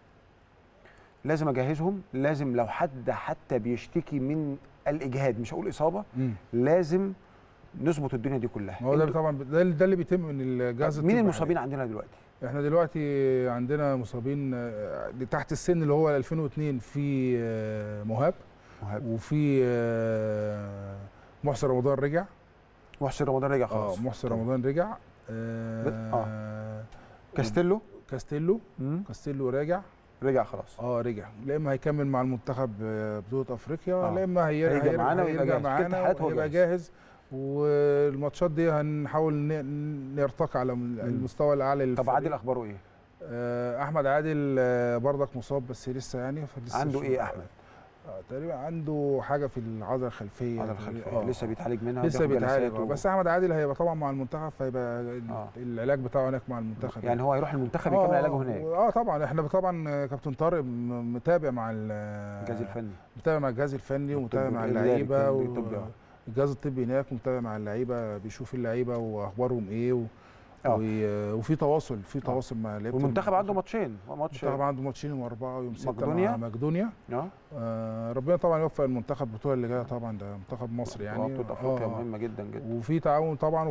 لازم اجهزهم لازم لو حد حتى بيشتكي من الاجهاد مش هقول اصابه لازم نظبط الدنيا دي كلها ما هو ده انتوا- طبعا ده, ده اللي بيتم من الجهاز طب مين الطبي المصابين عندنا دلوقتي حالياً. احنا دلوقتي عندنا مصابين آه، تحت السن اللي هو 2002 في آه، مهاب مهاب. وفي آه، محسن رمضان رجع محسن رمضان رجع اه خلاص محسن رمضان رجع آه آه. كاستيلو كاستيلو مم. كاستيلو راجع رجع خلاص اه رجع لا اما هيكمل مع المنتخب آه، بطوله افريقيا آه. لا اما هير- هيرجع هير- معانا ويبقى هيرجع جاهز. كابتن معانا حياته هو وهيبقى جاهز. جاهز والماتشات دي هنحاول ن- نرتقي على المستوى الاعلى طب للفريق. عادل اخباره ايه آه، احمد عادل آه، برضك مصاب بس لسه يعني فلسه عنده شو- ايه احمد آه، تقريبا عنده حاجه في العضله الخلفيه هذا الخلفيه آه. لسه بيتعالج منها لسه بياخد بيتعالج جلسات آه، و- بس احمد عادل هيبقى طبعا مع المنتخب فيبقى ال- آه. العلاج بتاعه هناك مع المنتخب يعني هو هيروح المنتخب يكمل علاجه هناك اه طبعا احنا طبعا آه، كابتن طارق م- متابع مع ال- الجهاز الفني متابع مع الجهاز الفني ومتابع والطب مع والإداري اللعيبه كمان و- بالطب، آه. الجهاز الطبي هناك ومتابع مع اللعيبه بيشوف اللعيبه واخبارهم ايه و... آه. و- وفي تواصل في تواصل مع لعيبه والمنتخب عنده ماتشين ماتش المنتخب عنده ماتشين يوم اربعه ويوم سته مقدونيا؟ مع مقدونيا اه آه ربنا طبعا يوفق المنتخب البطوله اللي جايه طبعا ده منتخب مصر يعني بطولة افريقيا آه. مهمه جدا جدا وفي تعاون طبعا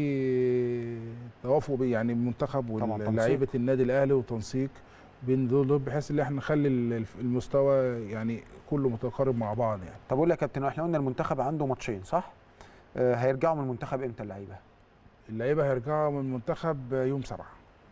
وفي توافق بي- يعني المنتخب طبعاً تنسيق. ولاعيبه النادي الاهلي وتنسيق بين دول دول بحيث ان احنا نخلي ال- المستوى يعني كله متقارب مع بعض يعني طب اقول لك يا كابتن احنا قلنا المنتخب عنده ماتشين صح؟ آه هيرجعوا من المنتخب امتى اللعيبه؟ اللعيبه هيرجعوا من المنتخب يوم سبعة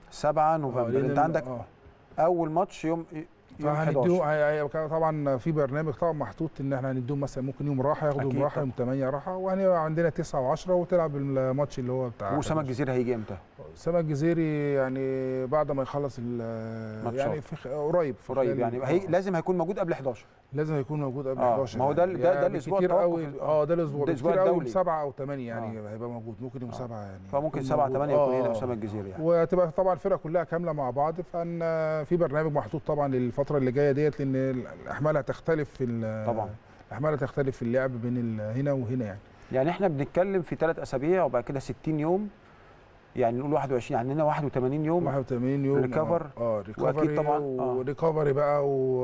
7 آه، نوفمبر لأن انت ال- عندك اه اول ماتش يوم يوم فهنديهم 11 هي- هي- طبعا في برنامج طبعا محطوط ان احنا هنديهم مثلا ممكن يوم راحه ياخدوا أكيد يوم راحه طبعاً. يوم 8 راحه وهنبقى عندنا 9 و10 وتلعب الماتش اللي هو بتاع واسامه الجزيري هيجي امتى؟ سما الجزيري يعني بعد ما يخلص ال- ماتشات. يعني في خ- قريب في قريب خلال- يعني آه. هي لازم هيكون موجود قبل 11 لازم هيكون موجود قبل آه، 11 ما هو ده- يعني. ده- ده يعني الأسبوع كتير التوقف قوي ال- اه ده الاسبوع ده الأسبوع كتير قوي الدولي. 7 او 8 يعني هيبقى موجود ممكن يوم 7 يعني فممكن يكون 7 موجود. 8 يكون آه، هنا آه. اسامه الجزيري يعني وهتبقى طبعا الفرقه كلها كامله مع بعض فان في برنامج محطوط طبعا للفتره اللي جايه ديت لان الاحمال هتختلف في ال- طبعا الاحمال هتختلف في اللعب بين ال- هنا وهنا يعني يعني احنا بنتكلم في ثلاث اسابيع وبعد كده 60 يوم يعني نقول 21 يعني لنا 81 يوم 81 يوم ريكفر. اه وأكيد ريكفري طبعاً، آه. وريكفري بقى و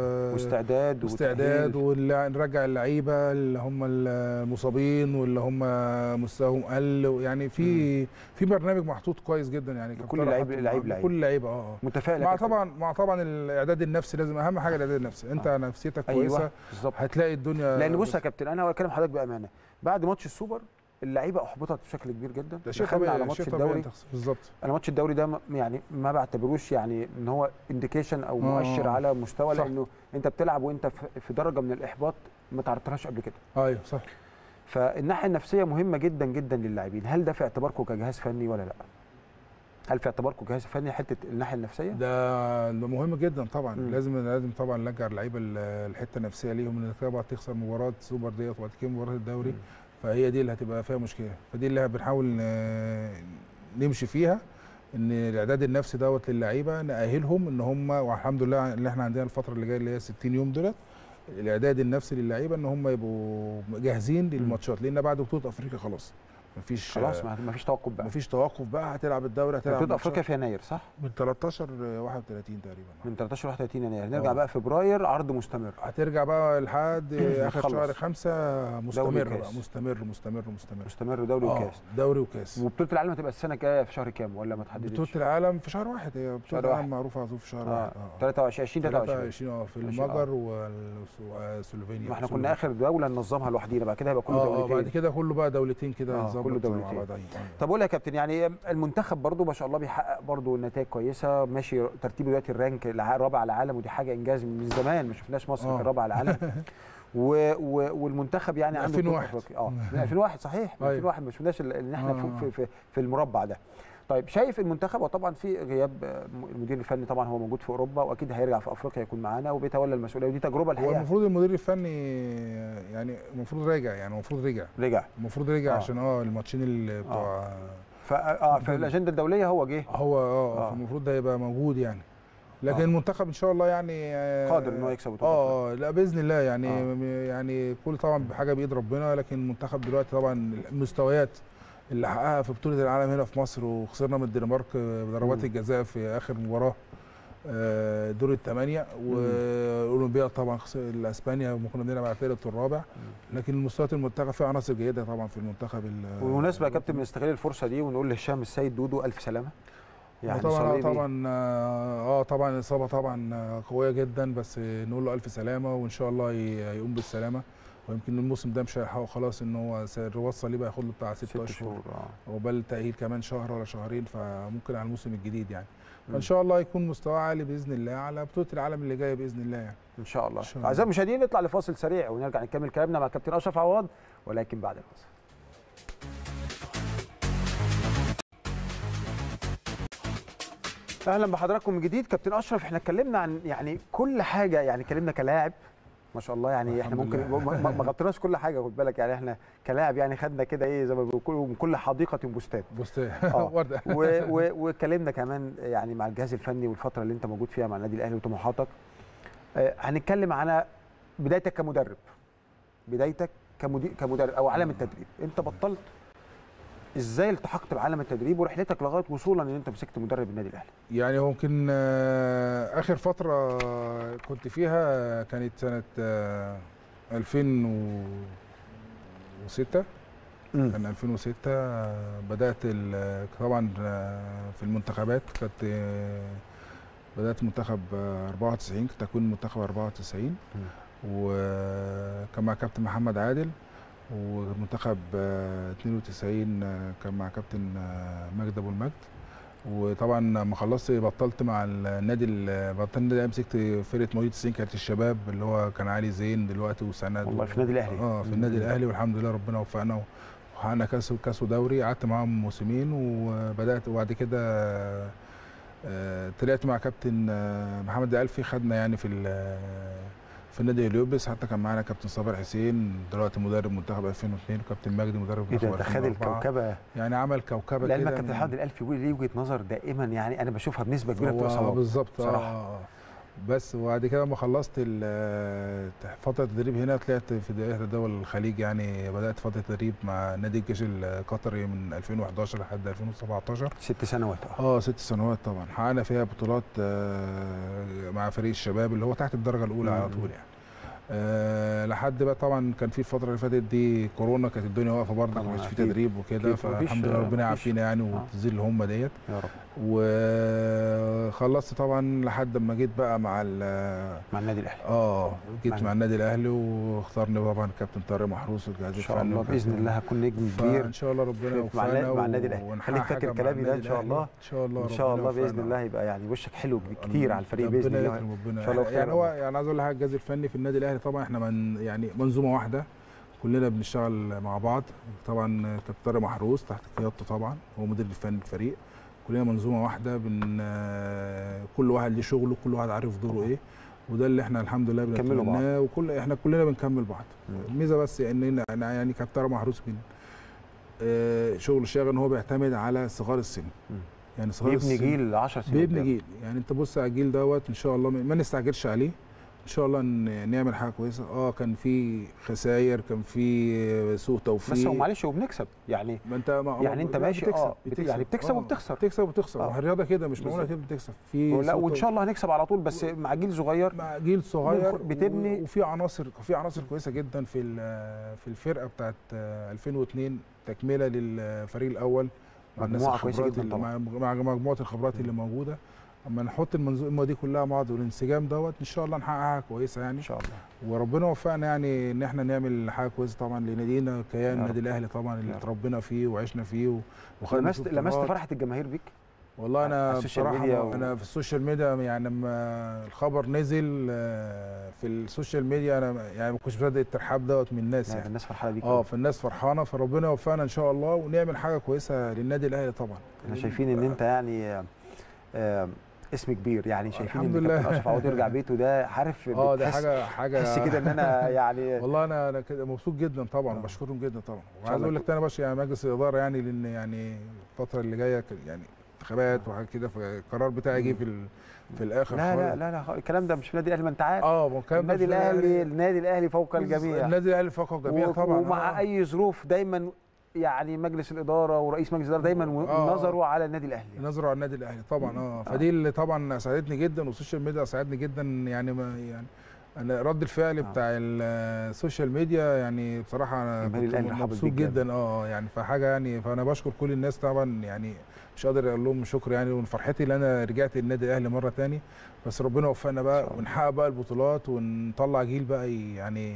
واستعداد واستعداد وتأهيل. ونرجع اللعيبه اللي هم المصابين واللي هم مستواهم قل يعني في في برنامج محطوط كويس جدا يعني لكل كابتن لعيب- حاطه لعيب- مع- لعيب. كل لعيبه اه اه متفائل يا مع كابتن؟ طبعا مع طبعا الاعداد النفسي لازم اهم حاجه الاعداد النفسي انت آه. نفسيتك كويسه ايوه بالظبط هتلاقي الدنيا لان بص يا كابتن انا بكلم حضرتك بامانه بعد ماتش السوبر اللعيبه احبطت بشكل كبير جدا ده شيء دخلنا طبيعي على ماتش شيء طبيعي الدوري تحصل. بالظبط انا ماتش الدوري ده م- يعني ما بعتبروش يعني ان هو انديكيشن او آه. مؤشر على مستوى صح. لانه انت بتلعب وانت في- في درجه من الاحباط ما تعرضتلهاش قبل كده ايوه صح فالناحيه النفسيه مهمه جدا جدا للاعبين هل ده في اعتباركم كجهاز فني ولا لا هل في اعتباركم كجهاز فني حته الناحيه النفسيه ده ده مهم جدا طبعا مم. لازم لازم طبعا نرجع اللعيبه ال- الحته النفسيه ليهم انك طبعا تخسر مباراه سوبر ديت وبعد كده مباراه الدوري مم. فهي دي اللي هتبقى فيها مشكله فدي اللي بنحاول ن- نمشي فيها ان الاعداد النفسي دوت للعيبه ناهلهم ان هم والحمد لله اللي احنا عندنا الفتره اللي جايه اللي هي 60 يوم دولت الاعداد النفسي للعيبه ان هم يبقوا جاهزين للماتشات لان بعد بطوله افريقيا خلاص مفيش خلاص ما ما فيش توقف بقى مفيش توقف بقى هتلعب الدوري هتلعب بطوله ماتشات. افريقيا في يناير صح من 13 ل 31 تقريبا من 13 ل 31 يناير نرجع آه. بقى فبراير عرض مستمر هترجع بقى لحد اخر نخلص. شهر خمسة مستمر كاس. بقى مستمر مستمر مستمر مستمر دوري آه، وكاس دوري وكاس وبطوله العالم هتبقى السنه الجايه في شهر كام ولا ما تحددش بطولة العالم في شهر واحد هي شهر بطولة العالم واحد. معروفة على طول في شهر اه واحد اه 23 20 23 23 اه في عشرين، المجر وال- وسلوفينيا ما احنا وسلوفينيا. كنا اخر دوله ننظمها لوحدينا بعد كده هيبقى كله اه اه بعد دولتين كده كله بقى دولتين كده آه، نظبط كله مع دولتين. بعض أيوة. طب اقول لك يا كابتن يعني المنتخب برضو ما شاء الله بيحقق برضو نتائج كويسه ماشي ترتيبه دلوقتي الرانك الع- الرابع على العالم ودي حاجه انجاز من زمان ما شفناش مصر آه. كان رابع على العالم و و والمنتخب يعني من عنده بطولة 2001. أفريقيا. اه من 2001 صحيح من أيوة. 2001 ما شفناش ال- ان احنا آه. فوق في, في, في المربع ده طيب شايف المنتخب وطبعا في غياب آه، المدير الفني طبعا هو موجود في اوروبا واكيد هيرجع في افريقيا يكون معانا وبيتولى المسؤوليه ودي تجربه هو الحقيقه المفروض المدير الفني يعني المفروض راجع يعني المفروض رجع رجع المفروض رجع آه. عشان اه الماتشين اللي بتوع ف اه في الاجنده الدوليه هو جه هو اه آه. آه. فالمفروض ده يبقى موجود يعني لكن آه. المنتخب ان شاء الله يعني آه، قادر ان هو يكسب بطوله اه اه لا باذن الله يعني آه. آه. يعني كل طبعا بحاجه بايد ربنا لكن المنتخب دلوقتي طبعا المستويات اللي حققها في بطوله العالم هنا في مصر وخسرنا من الدنمارك بضربات مم. الجزاء في اخر مباراه آه، دور الثمانيه والاولمبياد طبعا خسر اسبانيا كنا بنلعب على الثالث والرابع لكن المستويات المنتخب فيها عناصر جيده طبعا في المنتخب ال- وبالمناسبه يا كابتن بنستغل الفرصه دي ونقول لهشام السيد دودو الف سلامه يعني طبعا صليبي. طبعا اه آه، طبعا الاصابه طبعا آه، قويه جدا بس نقول له الف سلامه وان شاء الله ي- يقوم بالسلامه ويمكن الموسم ده مش هيلحقه خلاص ان هو س- الرباط الصليبي هياخد له بتاع ست ست اشهر شهور اه وبال التاهيل كمان شهر ولا شهرين فممكن على الموسم الجديد يعني مم. فان شاء الله يكون مستواه عالي باذن الله على بطوله العالم اللي جايه باذن الله يعني ان شاء الله إن شاء الله. اعزائي المشاهدين نطلع لفاصل سريع ونرجع نكمل كلامنا مع كابتن اشرف عواد ولكن بعد الفاصل اهلا بحضراتكم من جديد كابتن اشرف احنا اتكلمنا عن يعني كل حاجه يعني اتكلمنا كلاعب ما شاء الله يعني احنا الحمد ممكن لله. ما- ما ما غطيناش كل حاجه خد بالك يعني احنا كلاعب يعني خدنا كده ايه زي ما بيقولوا من كل حديقه بستان بص آه. ورده و- و- واتكلمنا كمان يعني مع الجهاز الفني والفتره اللي انت موجود فيها مع النادي الاهلي وطموحاتك آه، هنتكلم على بدايتك كمدرب بدايتك كمدير كمدرب او عالم التدريب انت بطلت ازاي التحقت بعالم التدريب ورحلتك لغايه وصولا ان انت مسكت مدرب النادي الاهلي يعني ممكن آه، اخر فتره كنت فيها كانت سنه آه، 2006 كان 2006 آه، بدات ال- طبعا آه، في المنتخبات كانت آه، بدات منتخب آه، 94 كنت تكوين منتخب 94 وكان مع كابتن محمد عادل ومنتخب آه، 92 آه، كان مع كابتن آه، مجدي ابو المجد وطبعا لما خلصت بطلت مع النادي ال- بطلت النادي الأهلي، مسكت فرقه مواليد 90 كانت الشباب اللي هو كان علي زين دلوقتي وسند والله في النادي الاهلي اه في النادي الاهلي والحمد لله ربنا وفقنا وحققنا كاس كاس ودوري قعدت معاهم موسمين وبدات وبعد كده آه، طلعت مع كابتن آه، محمد الفي خدنا يعني في ال- في النادي اليوبس حتى كان معانا كابتن صابر حسين دلوقتي مدرب منتخب 2002 وكابتن مجدي مدرب ايه منتخب ده ده خد 2004 الكوكبه يعني عمل كوكبه لعلمك كده كابتن من- محمد الالفي ليه وجهه نظر دائما يعني انا بشوفها بنسبه كبيره بتبقى هو صواب بالظبط بصراحة. آه، آه. بس وبعد كده لما خلصت ال- فتره التدريب هنا طلعت في دائره دول الخليج يعني بدات فتره تدريب مع نادي الجيش القطري من 2011 لحد 2017 ست سنوات اه اه ست سنوات طبعا حققنا فيها بطولات آه، مع فريق الشباب اللي هو تحت الدرجه الاولى على مم. طول يعني أه لحد بقى طبعا كان في الفتره اللي فاتت دي كورونا كانت الدنيا واقفه برضه طبعاً ما كانش في أكيد. تدريب وكده أكيد، مفيش- فالحمد لله ربنا مفيش. يعافينا يعني وتزيل الهمه ديت يا رب وخلصت طبعا لحد ما جيت بقى مع ال- مع النادي الاهلي اه جيت مع- مع النادي الاهلي واختارني طبعا الكابتن طارق محروس والجهاز ان شاء الفني الله وكابتن- باذن الله هكون نجم كبير فان شاء الله ربنا في- مع يوفقنا النادي- مع النادي الأهلي. ونحقق خليك فاكر حاجة مع كلامي ده إن النادي شاء الأهلي. الله. ان شاء الله ان شاء ربنا الله باذن يوفقنا. الله يبقى يعني وشك حلو كتير على الفريق باذن ربنا الله يكرم ربنا إن شاء الله خير يعني يا هو رب. يعني عايز اقول لحضرتك الجهاز الفني في النادي الاهلي طبعا احنا من يعني منظومه واحده كلنا بنشتغل مع بعض طبعا كابتن طارق محروس تحت قيادته طبعا هو مدير الفني الفريق كلنا منظومه واحده بن آه، كل واحد ليه شغله كل واحد عارف دوره ايه وده اللي احنا الحمد لله بتكملوا بعض. بنتمناه وكل احنا كلنا بنكمل بعض مم. الميزه بس ان انا يعني كابتن طارق محروس بن آه، شغل شاغل ان هو بيعتمد على صغار السن مم. يعني صغار بيبني السن جيل 10 سنين بيبني قدام. جيل يعني انت بص على الجيل دوت ان شاء الله ما ما نستعجلش عليه ان شاء الله ن- نعمل حاجه كويسه اه كان في خسائر كان في سوء توفيق بس هو معلش وبنكسب يعني ما انت ما يعني انت لا، ماشي اه بت- بتكسب يعني بتكسب آه، وبتخسر بتكسب وبتخسر آه. آه. الرياضه كده مش معقوله بالظبط. كده بتكسب في لا سوء وان شاء الله هنكسب على طول بس مع جيل صغير مع جيل صغير بتبني- و- وفي عناصر في عناصر كويسه جدا في ال- في الفرقه بتاعت آه، 2002 تكمله للفريق الاول مع الناس مجموعة كويسة الخبرات جدا اللي طبعاً. مع مع مجموعه الخبرات اللي موجوده اما نحط المنظومه دي كلها مع بعض والانسجام دوت ان شاء الله نحقق حاجه كويسه يعني ان شاء الله وربنا وفقنا يعني ان احنا نعمل حاجه كويسه طبعا لنادينا كيان يا رب. النادي الاهلي طبعا يا اللي رب. اتربينا فيه وعشنا فيه و- وخدنا لمست فيه لمست بطولات. فرحه الجماهير بيك والله على انا السوشيال بصراحه ميديا و... و- انا في السوشيال ميديا يعني لما الخبر نزل آه، في السوشيال ميديا انا يعني ما كنتش مصدق الترحاب دوت من الناس لا، يعني الناس فرحانه بيك اه فالناس فرحانه فربنا يوفقنا ان شاء الله ونعمل حاجه كويسه للنادي الاهلي طبعا احنا شايفين ان انت يعني آه، آه، اسم كبير يعني شايفين الحمد ان لله. كابتن اشرف عوض يرجع بيته ده عارف اه ده بتحس- حاجه حاجه تحس كده ان انا يعني والله انا انا كده مبسوط جدا طبعا آه. بشكرهم جدا طبعا شاء وعايز الله اقول لك تاني باش يعني مجلس الاداره يعني لان يعني الفتره اللي جايه ك- يعني انتخابات وحاجات كده فالقرار بتاعي جه في ال- في الاخر لا لا خالص. لا لا الكلام ده مش في النادي الاهلي ما انت عارف اه ما هو الكلام ده النادي في الاهلي النادي الاهلي فوق الجميع النادي الاهلي فوق الجميع و- طبعا ومع آه. اي ظروف دايما يعني مجلس الاداره ورئيس مجلس الاداره دايما آه. نظروا على النادي الاهلي نظروا على النادي الاهلي طبعا اه آه. فدي اللي طبعا ساعدتني جدا والسوشيال ميديا ساعدني جدا يعني ما يعني انا رد الفعل آه. بتاع السوشيال ميديا يعني بصراحه انا جماهير كنت الأهلي حابب مبسوط بيك جامد. جدا اه يعني فحاجه يعني فانا بشكر كل الناس طبعا يعني مش قادر اقول لهم شكر يعني وفرحتي ان انا رجعت النادي الاهلي مره تاني بس ربنا وفقنا إن بقى شاء الله. ونحقق بقى البطولات ونطلع جيل بقى ي- يعني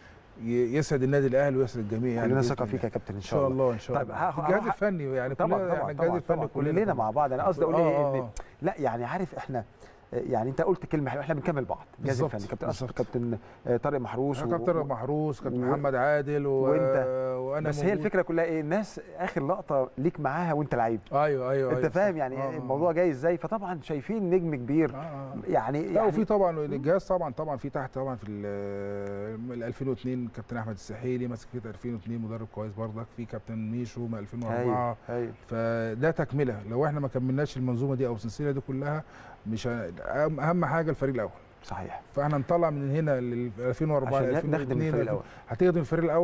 ي- يسعد النادي الاهلي ويسعد الجميع يعني كلنا بإذن ثقه الله. فيك يا كابتن ان ان شاء شاء الله الله ان شاء طيب الله ه- الجهاز ه- الفني يعني طبعا كلنا طبعا يعني طبعا, الجهاز الفني طبعا كلنا طبعاً. مع بعض انا قصدي اقول آه، ايه آه، ان آه. لا يعني عارف احنا يعني انت قلت كلمه حلوه احنا بنكمل بعض الجهاز بالظبط، الفني كابتن اشرف بالظبط. كابتن آه، طارق محروس و- كابتن و- محروس كابتن و- محمد عادل و... وأنت. وانا بس هي موجود. الفكره كلها ايه الناس اخر لقطه ليك معاها وانت لعيب ايوه ايوه انت أيوة فاهم صح. يعني آه، آه. الموضوع جاي ازاي فطبعا شايفين نجم كبير آه، آه. يعني لا يعني وفي طبعا الجهاز طبعا طبعا في تحت طبعا في ال- ال 2002 كابتن احمد السحيلي ماسك فرقه 2002 مدرب كويس برضك في كابتن ميشو من 2004 هايل فده تكمله لو احنا ما كملناش المنظومه دي او السلسله دي كلها مش ه- أهم- اهم حاجه الفريق الاول صحيح فاحنا نطلع من هنا لل 2004 عشان ل نخدم 2002 الفريق الاول هتخدم الفريق الاول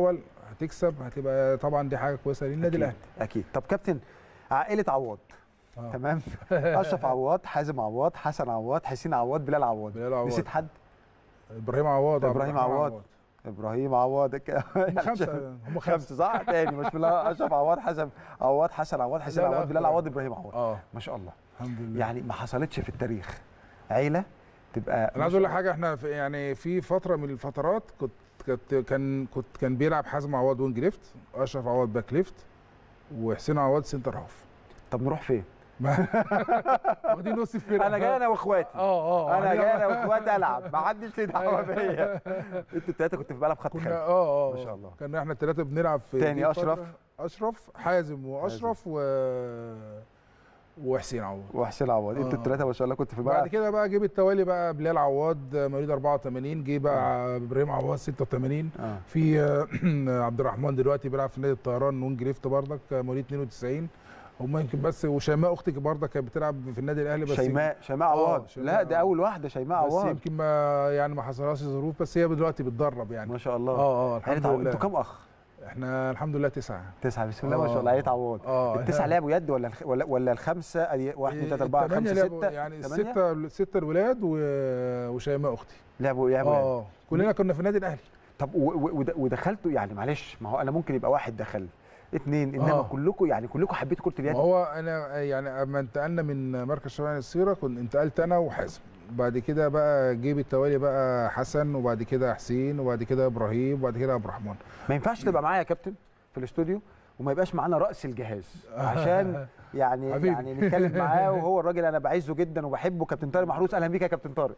هتكسب هتبقى طبعا دي حاجه كويسه للنادي أكيد. الاهلي اكيد طب كابتن عائله عواد آه. تمام اشرف عواد حازم عواد حسن عواد حسين عواد بلال عواد بلال عواد. نسيت حد ابراهيم عواد عبد إبراهيم الرحمن عواد. ابراهيم عواد ك- هم خمسه هم خمسه خمسه صح تاني مش بالله اشرف عواد حسن عواد حسن عواد حسين لا، لا، عواد بلال أكتر. عواد ابراهيم عواد اه ما شاء الله الحمد لله يعني ما حصلتش في التاريخ عيله تبقى انا عايز اقول لك حاجه احنا في يعني في فتره من الفترات كنت كنت كان كنت كان بيلعب حازم عواد وينج ليفت اشرف عواد باك ليفت وحسين عواد سنتر هاف طب نروح فين؟ واخدين نص الفرقه انا جاي انا واخواتي اه اه انا واخدين- جاي انا واخواتي العب ما حدش ليه دعوه بيا انتوا الثلاثه كنتوا في ملعب خط كنا خلفي اه اه ما شاء الله. كنا احنا الثلاثه بنلعب في تاني دي أشرف. فترة. اشرف حازم واشرف و وحسين عواد وحسين عواد انتوا آه. الثلاثه ما شاء الله كنتوا في بعد الملعب كده بقى جه بالتوالي بقى بلال عواد مواليد 84 جه بقى ابراهيم عواد 86 اه في آه، عبد الرحمن دلوقتي بيلعب في نادي الطيران وينج ليفت بردك آه، مواليد 92 هم يمكن بس وشيماء اختي برضك كانت بتلعب في النادي الاهلي بس شيماء شيماء آه، عواد شيماء لا ده عواد. اول واحده شيماء بس عواد يمكن ما يعني ما حصلهاش ظروف بس هي دلوقتي بتدرب يعني ما شاء الله اه اه الحمد عيله عواد لله انتوا كام اخ؟ احنا الحمد لله تسعه تسعه بسم الله ما شاء آه. الله عيله عواد اه التسعه لعبوا يد ولا الخ... ولا ولا الخمسه أدي- واحد اثنين ثلاثه اربعه التمانية خمسه لعبوا- سته يعني تمانية؟ السته السته الولاد و- وشيماء اختي لعبوا لعبوا يد. اه اه كلنا كنا في النادي الاهلي طب و- و- ود- ودخلتوا يعني معلش ما هو انا ممكن يبقى واحد دخل اثنين انما آه. كلكم يعني كلكم حبيتوا كره ما اليد هو انا يعني اما انتقلنا من مركز شباب السيره كنت انتقلت انا وحازم بعد كده بقى جه بالتوالي بقى حسن وبعد كده حسين وبعد كده ابراهيم وبعد كده عبد الرحمن ما ينفعش تبقى معايا يا كابتن في الاستوديو وما يبقاش معانا راس الجهاز عشان يعني حبيبي. يعني نتكلم معاه وهو الراجل انا بعزه جدا وبحبه كابتن طارق محروس اهلا بيك يا كابتن طارق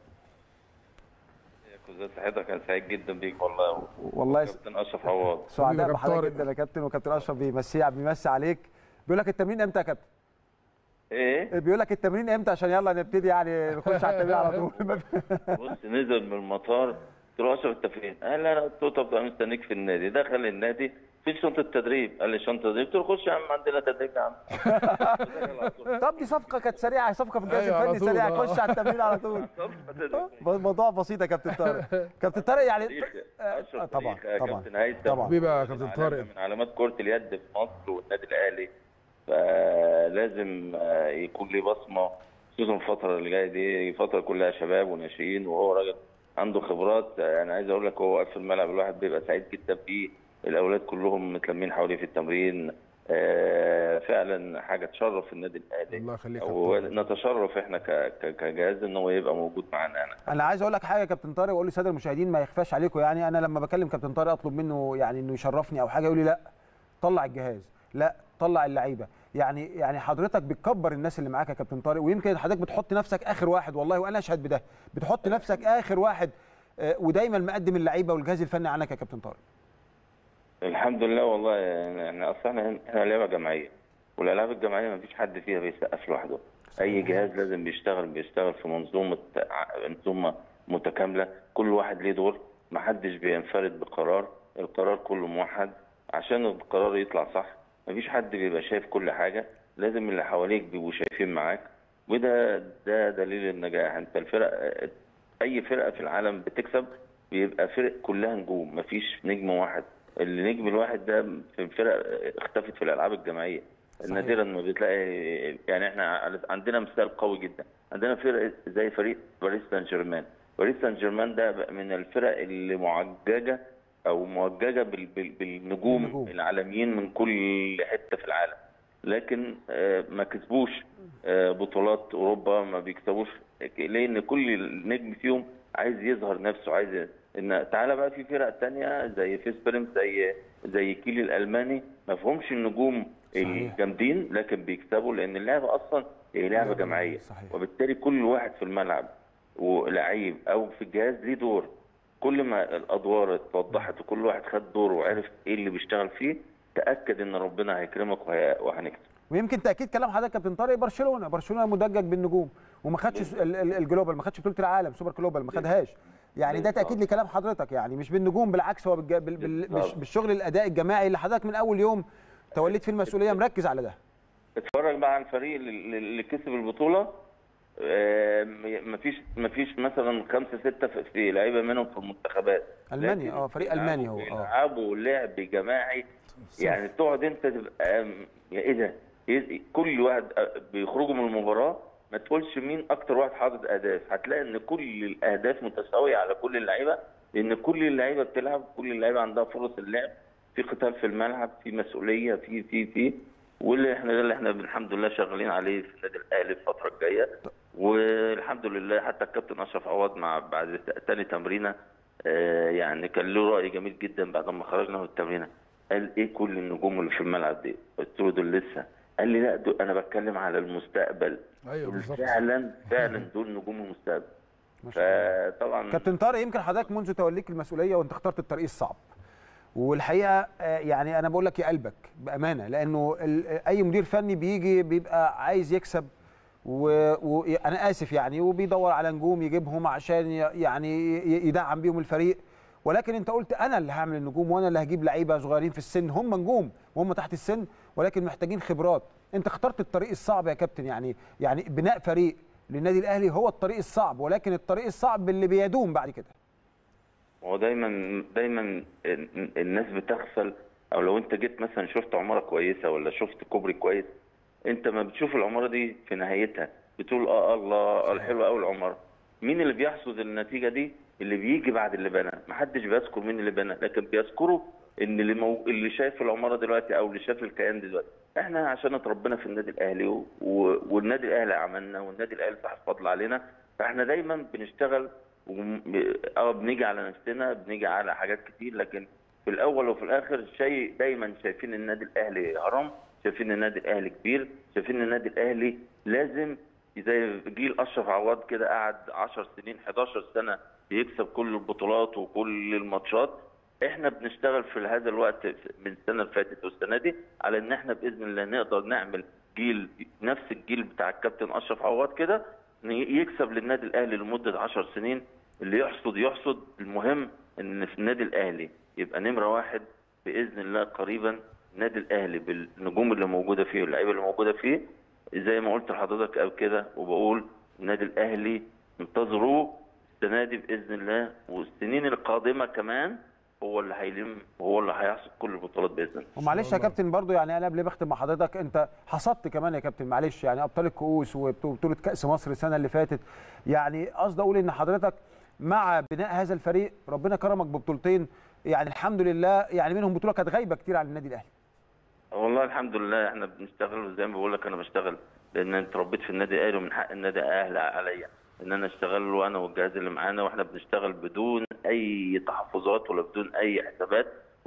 كنت صحتك انا سعيد جدا بيك والله والله س- كابتن اشرف عواد سعداء حبيبي يا بحضرتك كابتن جدا يا كابتن وكابتن اشرف بيمسي بيمسي عليك بيقول لك التمرين امتى يا كابتن؟ ايه بيقول لك التمرين امتى عشان يلا نبتدي يعني نخش على التمرين على طول بص نزل من المطار قلت له اشرف انت فين؟ قال لي انا قلت له طب انا مستنيك في النادي دخل النادي في شنطه تدريب قال لي شنطه تدريب قلت له خش يا عم عندنا تدريب يا عم دخل على طول. طب دي صفقه كانت سريعه صفقه في الجهاز أيوة، على الفني طول، سريعه آه. خش على التمرين على طول موضوع بسيط يا كابتن طارق كابتن طارق يعني تاريخ آه، اشرف طبعا تاريخ يا طبعا كابتن هيثم طبعا. حبيبي يا من كابتن علامة- طارق. من علامات كره اليد في مصر والنادي الاهلي فلازم آه، يكون ليه بصمه خصوصا الفتره اللي جايه دي فتره كلها شباب وناشئين وهو راجل عنده خبرات يعني عايز اقول لك هو واقف في الملعب الواحد بيبقى سعيد جدا فيه الاولاد كلهم متلمين حواليه في التمرين آه، فعلا حاجه تشرف النادي الاهلي الله يخليك يا كابتن طارق. ونتشرف احنا ك- ك- كجهاز ان هو يبقى موجود معانا يعني. انا عايز اقول لك حاجه يا كابتن طارق واقول للساده المشاهدين ما يخفاش عليكم يعني انا لما بكلم كابتن طارق اطلب منه يعني انه يشرفني او حاجه يقول لي لا طلع الجهاز لا طلع اللعيبه يعني يعني حضرتك بتكبر الناس اللي معاك يا كابتن طارق ويمكن حضرتك بتحط نفسك اخر واحد والله وانا اشهد بده بتحط نفسك اخر واحد آه، ودايما مقدم اللعيبه والجهاز الفني عنك يا كابتن طارق الحمد لله والله يعني احنا اصلا احنا احنا لعبه جماعيه والالعاب الجماعيه ما فيش حد فيها بيسقف لوحده اي جهاز لازم بيشتغل بيشتغل في منظومه ع- منظومه متكامله كل واحد ليه دور ما حدش بينفرد بقرار القرار كله موحد عشان القرار يطلع صح ما فيش حد بيبقى شايف كل حاجه لازم اللي حواليك بيبقوا شايفين معاك وده ده دليل النجاح انت الفرق اي فرقه في العالم بتكسب بيبقى فرق كلها نجوم مفيش نجم واحد النجم الواحد ده في الفرق اختفت في الالعاب الجماعيه صحيح. نادرا ما بتلاقي يعني احنا عندنا مثال قوي جدا عندنا فرق زي فريق باريس سان جيرمان باريس سان جيرمان ده بقى من الفرق اللي معججه او موججه بال- بال- بالنجوم بالنجوم. العالميين من كل حته في العالم لكن آه، ما كسبوش آه، بطولات اوروبا ما بيكسبوش لان كل نجم فيهم عايز يظهر نفسه عايز ان تعالى بقى في فرق تانية زي فيسبرم زي زي كيل الالماني ما فيهمش النجوم صحيح. الجامدين لكن بيكسبوا لان اللعبه اصلا هي لعبه جماعيه صحيح. وبالتالي كل واحد في الملعب ولعيب او في الجهاز ليه دور كل ما الادوار اتوضحت وكل واحد خد دوره وعرف ايه اللي بيشتغل فيه تاكد ان ربنا هيكرمك وهي- وهنكسب ويمكن تاكيد كلام حضرتك كابتن طارق برشلونه برشلونه مدجج بالنجوم وما خدش ال- ال- الجلوبال ما خدش بطوله العالم سوبر جلوبال ما خدهاش يعني ده بالظبط. تاكيد لكلام حضرتك يعني مش بالنجوم بالعكس هو بالج- بال- بال- بالظبط. بالش- بالشغل الاداء الجماعي اللي حضرتك من اول يوم توليت فيه المسؤوليه مركز على ده اتفرج بقى على الفريق اللي اللي كسب البطوله آه، م- مفيش مفيش مثلا خمسه سته في- في لعيبه منهم في المنتخبات المانيا لكن اه فريق بيلعبوا- المانيا هو اه بيلعبوا لعب جماعي يعني تقعد انت تبقى أم، يا ايه ده إيه- كل واحد أ- بيخرجوا من المباراه ما تقولش مين اكتر واحد حاطط اهداف هتلاقي ان كل الاهداف متساويه على كل اللعيبه لان كل اللعيبه بتلعب كل اللعيبه عندها فرص اللعب في قتال في الملعب في مسؤوليه في في في واللي احنا ده اللي احنا الحمد لله شغالين عليه في النادي الاهلي الفتره الجايه والحمد لله حتى الكابتن اشرف عواد مع بعد تاني تمرينه آه، يعني كان له راي جميل جدا بعد ما خرجنا من التمرينه قال ايه كل النجوم اللي في الملعب دي؟ قلت له دول لسه قال لي لا دول انا بتكلم على المستقبل ايوه دول بالظبط فعلا فعلا دول نجوم المستقبل ما شاء الله فطبعا كابتن طارق يمكن حضرتك منذ توليك المسؤوليه وانت اخترت الطريق الصعب والحقيقه آه، يعني انا بقول لك يا قلبك بامانه لانه ال- اي مدير فني بيجي بيبقى عايز يكسب وانا اسف يعني وبيدور على نجوم يجيبهم عشان ي- يعني ي- يدعم بيهم الفريق ولكن انت قلت انا اللي هعمل النجوم وانا اللي هجيب لعيبه صغيرين في السن هم نجوم وهم تحت السن ولكن محتاجين خبرات انت اخترت الطريق الصعب يا كابتن يعني يعني بناء فريق للنادي الاهلي هو الطريق الصعب ولكن الطريق الصعب اللي بيدوم بعد كده هو دايما دايما ال- الناس بتغفل او لو انت جيت مثلا شفت عماره كويسه ولا شفت كوبري كويس انت ما بتشوف العماره دي في نهايتها بتقول اه الله الحلوه قوي العماره مين اللي بيحصد النتيجه دي اللي بيجي بعد اللي بنى محدش بيذكر مين اللي بنى لكن بيذكروا ان اللي مو... اللي شايف العماره دلوقتي او اللي شاف الكيان دلوقتي احنا عشان اتربينا في النادي الاهلي و... و... والنادي الاهلي عملنا والنادي الاهلي صاحب فضل علينا فاحنا دايما بنشتغل وم- اه بنيجي على نفسنا بنيجي على حاجات كتير لكن في الاول وفي الاخر شيء دايما شايفين النادي الاهلي هرم شايفين النادي الاهلي كبير شايفين النادي الاهلي لازم زي جيل اشرف عواد كده قعد 10 سنين 11 سنه بيكسب كل البطولات وكل الماتشات احنا بنشتغل في هذا الوقت من السنه اللي فاتت والسنه دي على ان احنا باذن الله نقدر نعمل جيل نفس الجيل بتاع الكابتن اشرف عواد كده يكسب للنادي الاهلي لمده 10 سنين اللي يحصد يحصد المهم ان في النادي الاهلي يبقى نمره واحد باذن الله قريبا النادي الاهلي بالنجوم اللي موجوده فيه واللعيبه اللي موجوده فيه زي ما قلت لحضرتك قبل كده وبقول النادي الاهلي انتظروه السنه دي باذن الله والسنين القادمه كمان هو اللي هيلم وهو اللي هيحصد كل البطولات باذن الله ومعلش يا كابتن برضو يعني انا قبل ما اختم مع حضرتك انت حصدت كمان يا كابتن معلش يعني ابطال الكؤوس وبطوله كاس مصر السنه اللي فاتت يعني قصدي اقول ان حضرتك مع بناء هذا الفريق ربنا كرمك ببطولتين يعني الحمد لله يعني منهم بطوله كانت غايبه كتير عن النادي الاهلي والله الحمد لله احنا بنشتغل زي ما بقول لك انا بشتغل لان انا اتربيت في النادي الاهلي ومن حق النادي الاهلي عليا ان انا اشتغل وانا والجهاز اللي معانا واحنا بنشتغل بدون اي تحفظات ولا بدون اي حسابات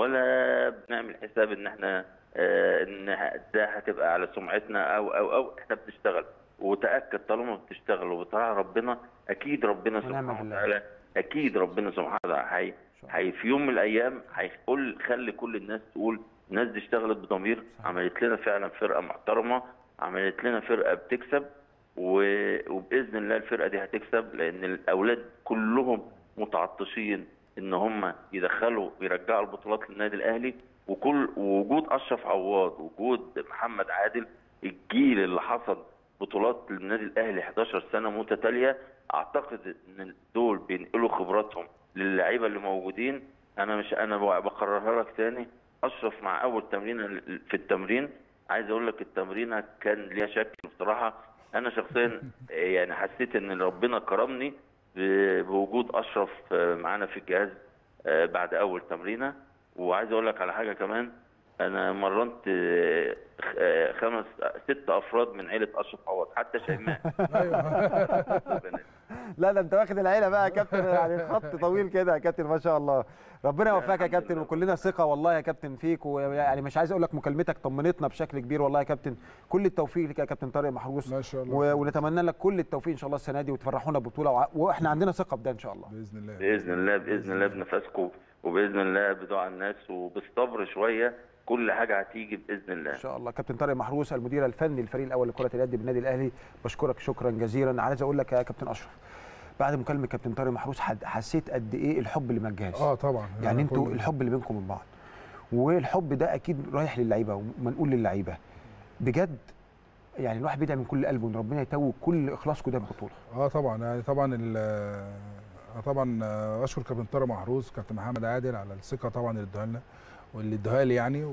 ولا بنعمل حساب ان احنا اه ان ده هتبقى على سمعتنا او او او احنا بنشتغل وتاكد طالما بتشتغل وبتراعي ربنا اكيد ربنا ونعم سبحانه بالله. وتعالى اكيد ربنا سبحانه وتعالى هي هي في يوم من الايام هيقول خلي كل الناس تقول الناس دي اشتغلت بضمير عملت لنا فعلا فرقه محترمه عملت لنا فرقه بتكسب و- وباذن الله الفرقه دي هتكسب لان الاولاد كلهم متعطشين ان هم يدخلوا ويرجعوا البطولات للنادي الاهلي وكل وجود اشرف عواد وجود محمد عادل الجيل اللي حصد بطولات للنادي الاهلي 11 سنه متتاليه اعتقد ان دول بينقلوا خبراتهم للعيبه اللي موجودين انا مش انا بكررها لك تاني اشرف مع اول تمرين في التمرين عايز اقول لك التمرينه كان ليها شكل بصراحه انا شخصيا يعني حسيت ان ربنا كرمني ب- بوجود اشرف معانا في الجهاز بعد اول تمرينه وعايز اقول لك على حاجه كمان انا مرنت خمس ست افراد من عيله اشرف عوض حتى شيماء لا ده انت واخد العيله بقى يا كابتن يعني خط طويل كده يا كابتن ما شاء الله ربنا يوفقك يا الحمد كابتن لله. وكلنا ثقه والله يا كابتن فيك ويعني مش عايز اقول لك مكالمتك طمنتنا بشكل كبير والله يا كابتن كل التوفيق لك يا كابتن طارق محروس ما شاء الله. و- ونتمنى لك كل التوفيق ان شاء الله السنه دي وتفرحونا ببطوله وع- واحنا عندنا ثقه بده ان شاء الله باذن الله باذن الله باذن الله بنفسكم وباذن الله بدعاء الناس وبالصبر شويه كل حاجه هتيجي باذن الله ان شاء الله كابتن طارق محروس المدير الفني للفريق الاول لكره اليد بالنادي الاهلي بشكرك شكرا جزيلا عايز اقول لك يا كابتن اشرف بعد مكالمه كابتن طارق محروس حد- حسيت قد ايه الحب اللي مع الجهاز اه طبعا يعني انتوا كل- الحب اللي بينكم من بعض والحب ده اكيد رايح للعيبه ومنقول للعيبه بجد يعني الواحد بيدعي من كل قلبه ان ربنا يتوج كل اخلاصكم ده ببطوله اه طبعا يعني طبعا ال- آه طبعا آه، اشكر كابتن طارق محروس كابتن محمد عادل على الثقه طبعا اللي ادوها لنا واللي ادوها لي يعني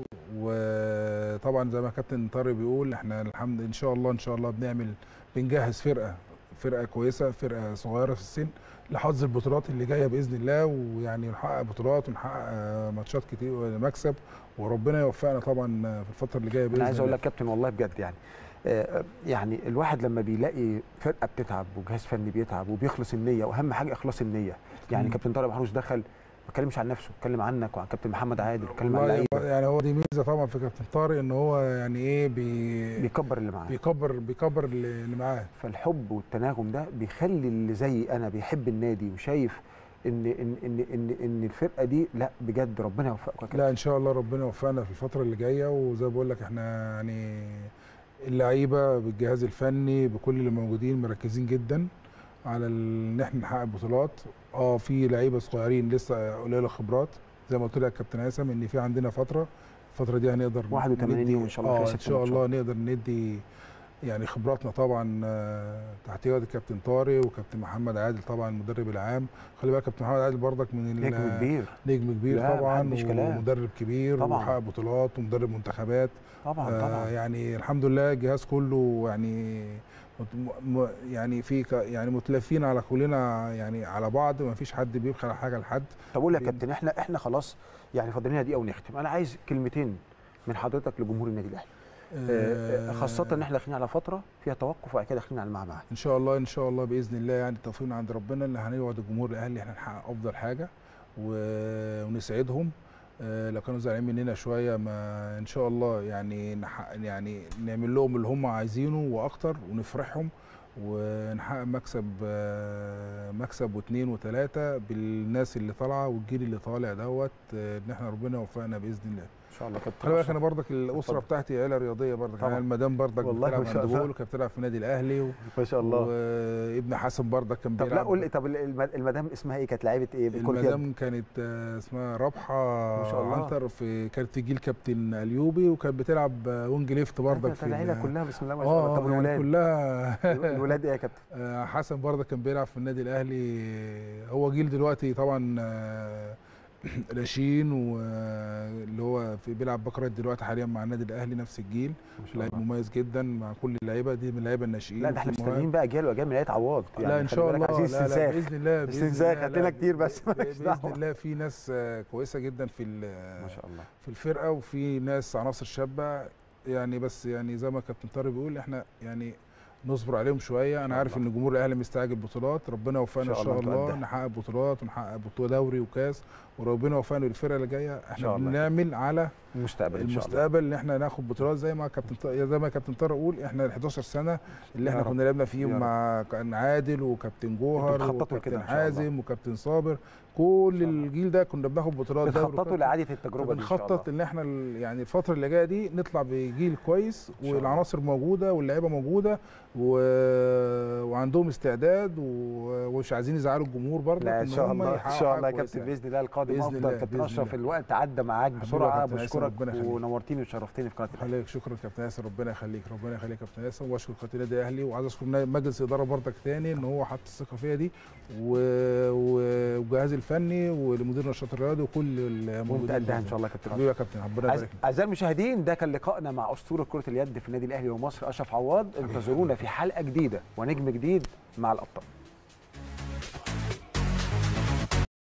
وطبعا زي ما كابتن طارق بيقول احنا الحمد ان شاء الله ان شاء الله بنعمل بنجهز فرقه فرقه كويسه فرقه صغيره في السن لحظ البطولات اللي جايه باذن الله ويعني نحقق بطولات ونحقق آه، ماتشات كتير مكسب وربنا يوفقنا طبعا في الفتره اللي جايه باذن انا عايز اقول الله. لك كابتن والله بجد يعني آه، يعني الواحد لما بيلاقي فرقه بتتعب وجهاز فني بيتعب وبيخلص النيه واهم حاجه اخلاص النيه يعني مم. كابتن طارق محروس دخل ما اتكلمش عن نفسه اتكلم عنك وعن كابتن محمد عادل واتكلم عن والله اللعيبه يعني هو دي ميزه طبعا في كابتن طارق ان هو يعني ايه بي بيكبر اللي معاه بيكبر بيكبر اللي اللي معاه فالحب والتناغم ده بيخلي اللي زي انا بيحب النادي وشايف ان ان ان ان, إن الفرقه دي لا بجد ربنا يوفقكم يا كابتن. لا ان شاء الله ربنا يوفقنا في الفتره اللي جايه وزي ما بقول لك احنا يعني اللعيبه بالجهاز الفني بكل اللي موجودين مركزين جدا على ال- ان احنا نحقق بطولات اه في لعيبه صغيرين لسه قليله خبرات زي ما قلت لك يا كابتن هيثم ان في عندنا فتره الفتره دي هنقدر 81 ندي- يوم إن شاء الله فيها اه ان ست شاء ماتشات. الله نقدر ندي يعني خبراتنا طبعا آه، تحت يد الكابتن طارق وكابتن محمد عادل طبعا المدرب العام خلي بالك كابتن محمد عادل برضك من ال- نجم كبير نجم كبير لا، طبعا محدش كلام. ومدرب كبير طبعاً. وحقق بطولات ومدرب منتخبات طبعا آه طبعا يعني الحمد لله الجهاز كله يعني مت- م- يعني في ك- يعني متلفين على كلنا يعني على بعض ما فيش حد بيبخل على حاجه لحد طب اقول لك يا بين- كابتن احنا احنا خلاص يعني فاضل لنا دقيقه ونختم انا عايز كلمتين من حضرتك لجمهور النادي الاهلي آه، آه، خاصه ان احنا داخلين على فتره فيها توقف وبعد كده داخلين على المعمعه ان شاء الله ان شاء الله باذن الله يعني التوفيق من عند ربنا اللي هنوعد الجمهور الاهلي احنا نحقق افضل حاجه و- ونسعدهم آه، لو كانوا زعلانين مننا شويه ما ان شاء الله يعني نحقق يعني نعمل لهم اللي هم عايزينه واكتر ونفرحهم ونحقق مكسب آه، مكسب واثنين وثلاثه بالناس اللي طالعه والجيل اللي طالع دوت آه، ان احنا ربنا يوفقنا باذن الله ان شاء الله كابتن خلي بالك أشرف. انا برضك الاسره اتفضل. بتاعتي عيله رياضيه برضك طبعاً. يعني المدام برضك والله ما بتلعب شاء الله. هاندبول وكانت بتلعب في النادي الاهلي و... ما شاء الله وابن حسن برضك كان طب بيلعب لا قول لي طب الم- المدام اسمها ايه كانت لعيبه ايه بكره يد المدام كانت آه، اسمها رابحه ما شاء الله. عنتر في كانت في جيل كابتن اليوبي وكانت بتلعب آه، وينج ليفت برضك في العيله ال- كلها بسم الله ما شاء الله اه طب يعني الولاد كلها الولاد ايه يا كابتن آه، حسن برضك كان بيلعب في النادي الاهلي هو جيل دلوقتي طبعا آه، راشين واللي هو في بيلعب باك رايت دلوقتي حاليا مع النادي الاهلي نفس الجيل ما شاء لعيب الله مميز جدا مع كل اللعيبه دي من اللعيبه الناشئين لا ده احنا وفي مواهب. مستنيين بقى اجيال واجيال من عيله عواد لا ان خلي شاء بالك الله عايزين لا لا استنساخ باذن الله بإذن استنساخ الله، هات لنا لا، كتير بس ب- مالكش باذن دعوه الله في ناس آه، كويسه جدا في ال- ما شاء الله في الفرقه وفي ناس عناصر شابه يعني بس يعني زي ما كابتن طارق بيقول احنا يعني نصبر عليهم شويه انا عارف الله. ان جمهور الاهلي مستعجل بطولات ربنا يوفقنا إن ان شاء شاء الله الله نتقدم. نحقق بطولات ونحقق بطوله دوري وكاس وربنا يوفقنا الفرقه اللي جايه احنا شاء الله. بنعمل على المستقبل ان شاء الله المستقبل ان احنا ناخد بطولات زي ما كابتن ط- زي ما كابتن طارق قول احنا ال 11 سنه اللي يا احنا رب. كنا لعبنا يا فيهم رب. مع كان عادل وكابتن جوهر بتخططوا لكده وكابتن إن شاء الله. حازم وكابتن صابر كل إن شاء الله. الجيل ده كنا بناخد بطولات دوري بتخططوا وكاس. لاعاده التجربه دي ان شاء الله بنخطط ان احنا ال- يعني الفتره اللي جايه دي نطلع بجيل كويس شاء الله. والعناصر موجوده واللعيبه موجوده و... وعندهم استعداد و... ومش عايزين يزعلوا الجمهور برضه لا ان شاء الله ان شاء الله يا كابتن باذن باذن الله القادم بإذن افضل الله، كابتن بإذن اشرف الله. الوقت عدى معاك حبيبي يا بسرعه كابتن هيثم، بشكرك ربنا يخليك. ونورتيني وشرفتني في قناه الأهلي. خليك شكرا كابتن ياسر ربنا يخليك ربنا يخليك يا كابتن ياسر واشكر قناه النادي الاهلي وعايز اشكر مجلس الاداره برضك تاني ان هو حط الثقه فيا دي و... و- والجهاز الفني ولمدير النشاط الرياضي وكل الموجودين وانت قدها ان شاء الله يا كابتن حبيبي يا كابتن ربنا أعز- يبارك فيك. اعزائي المشاهدين ده كان لقائنا مع اسطوره كره اليد في النادي الاهلي ومصر اشرف عواد انتظرونا في حلقه جديده ونجم جديد مع الابطال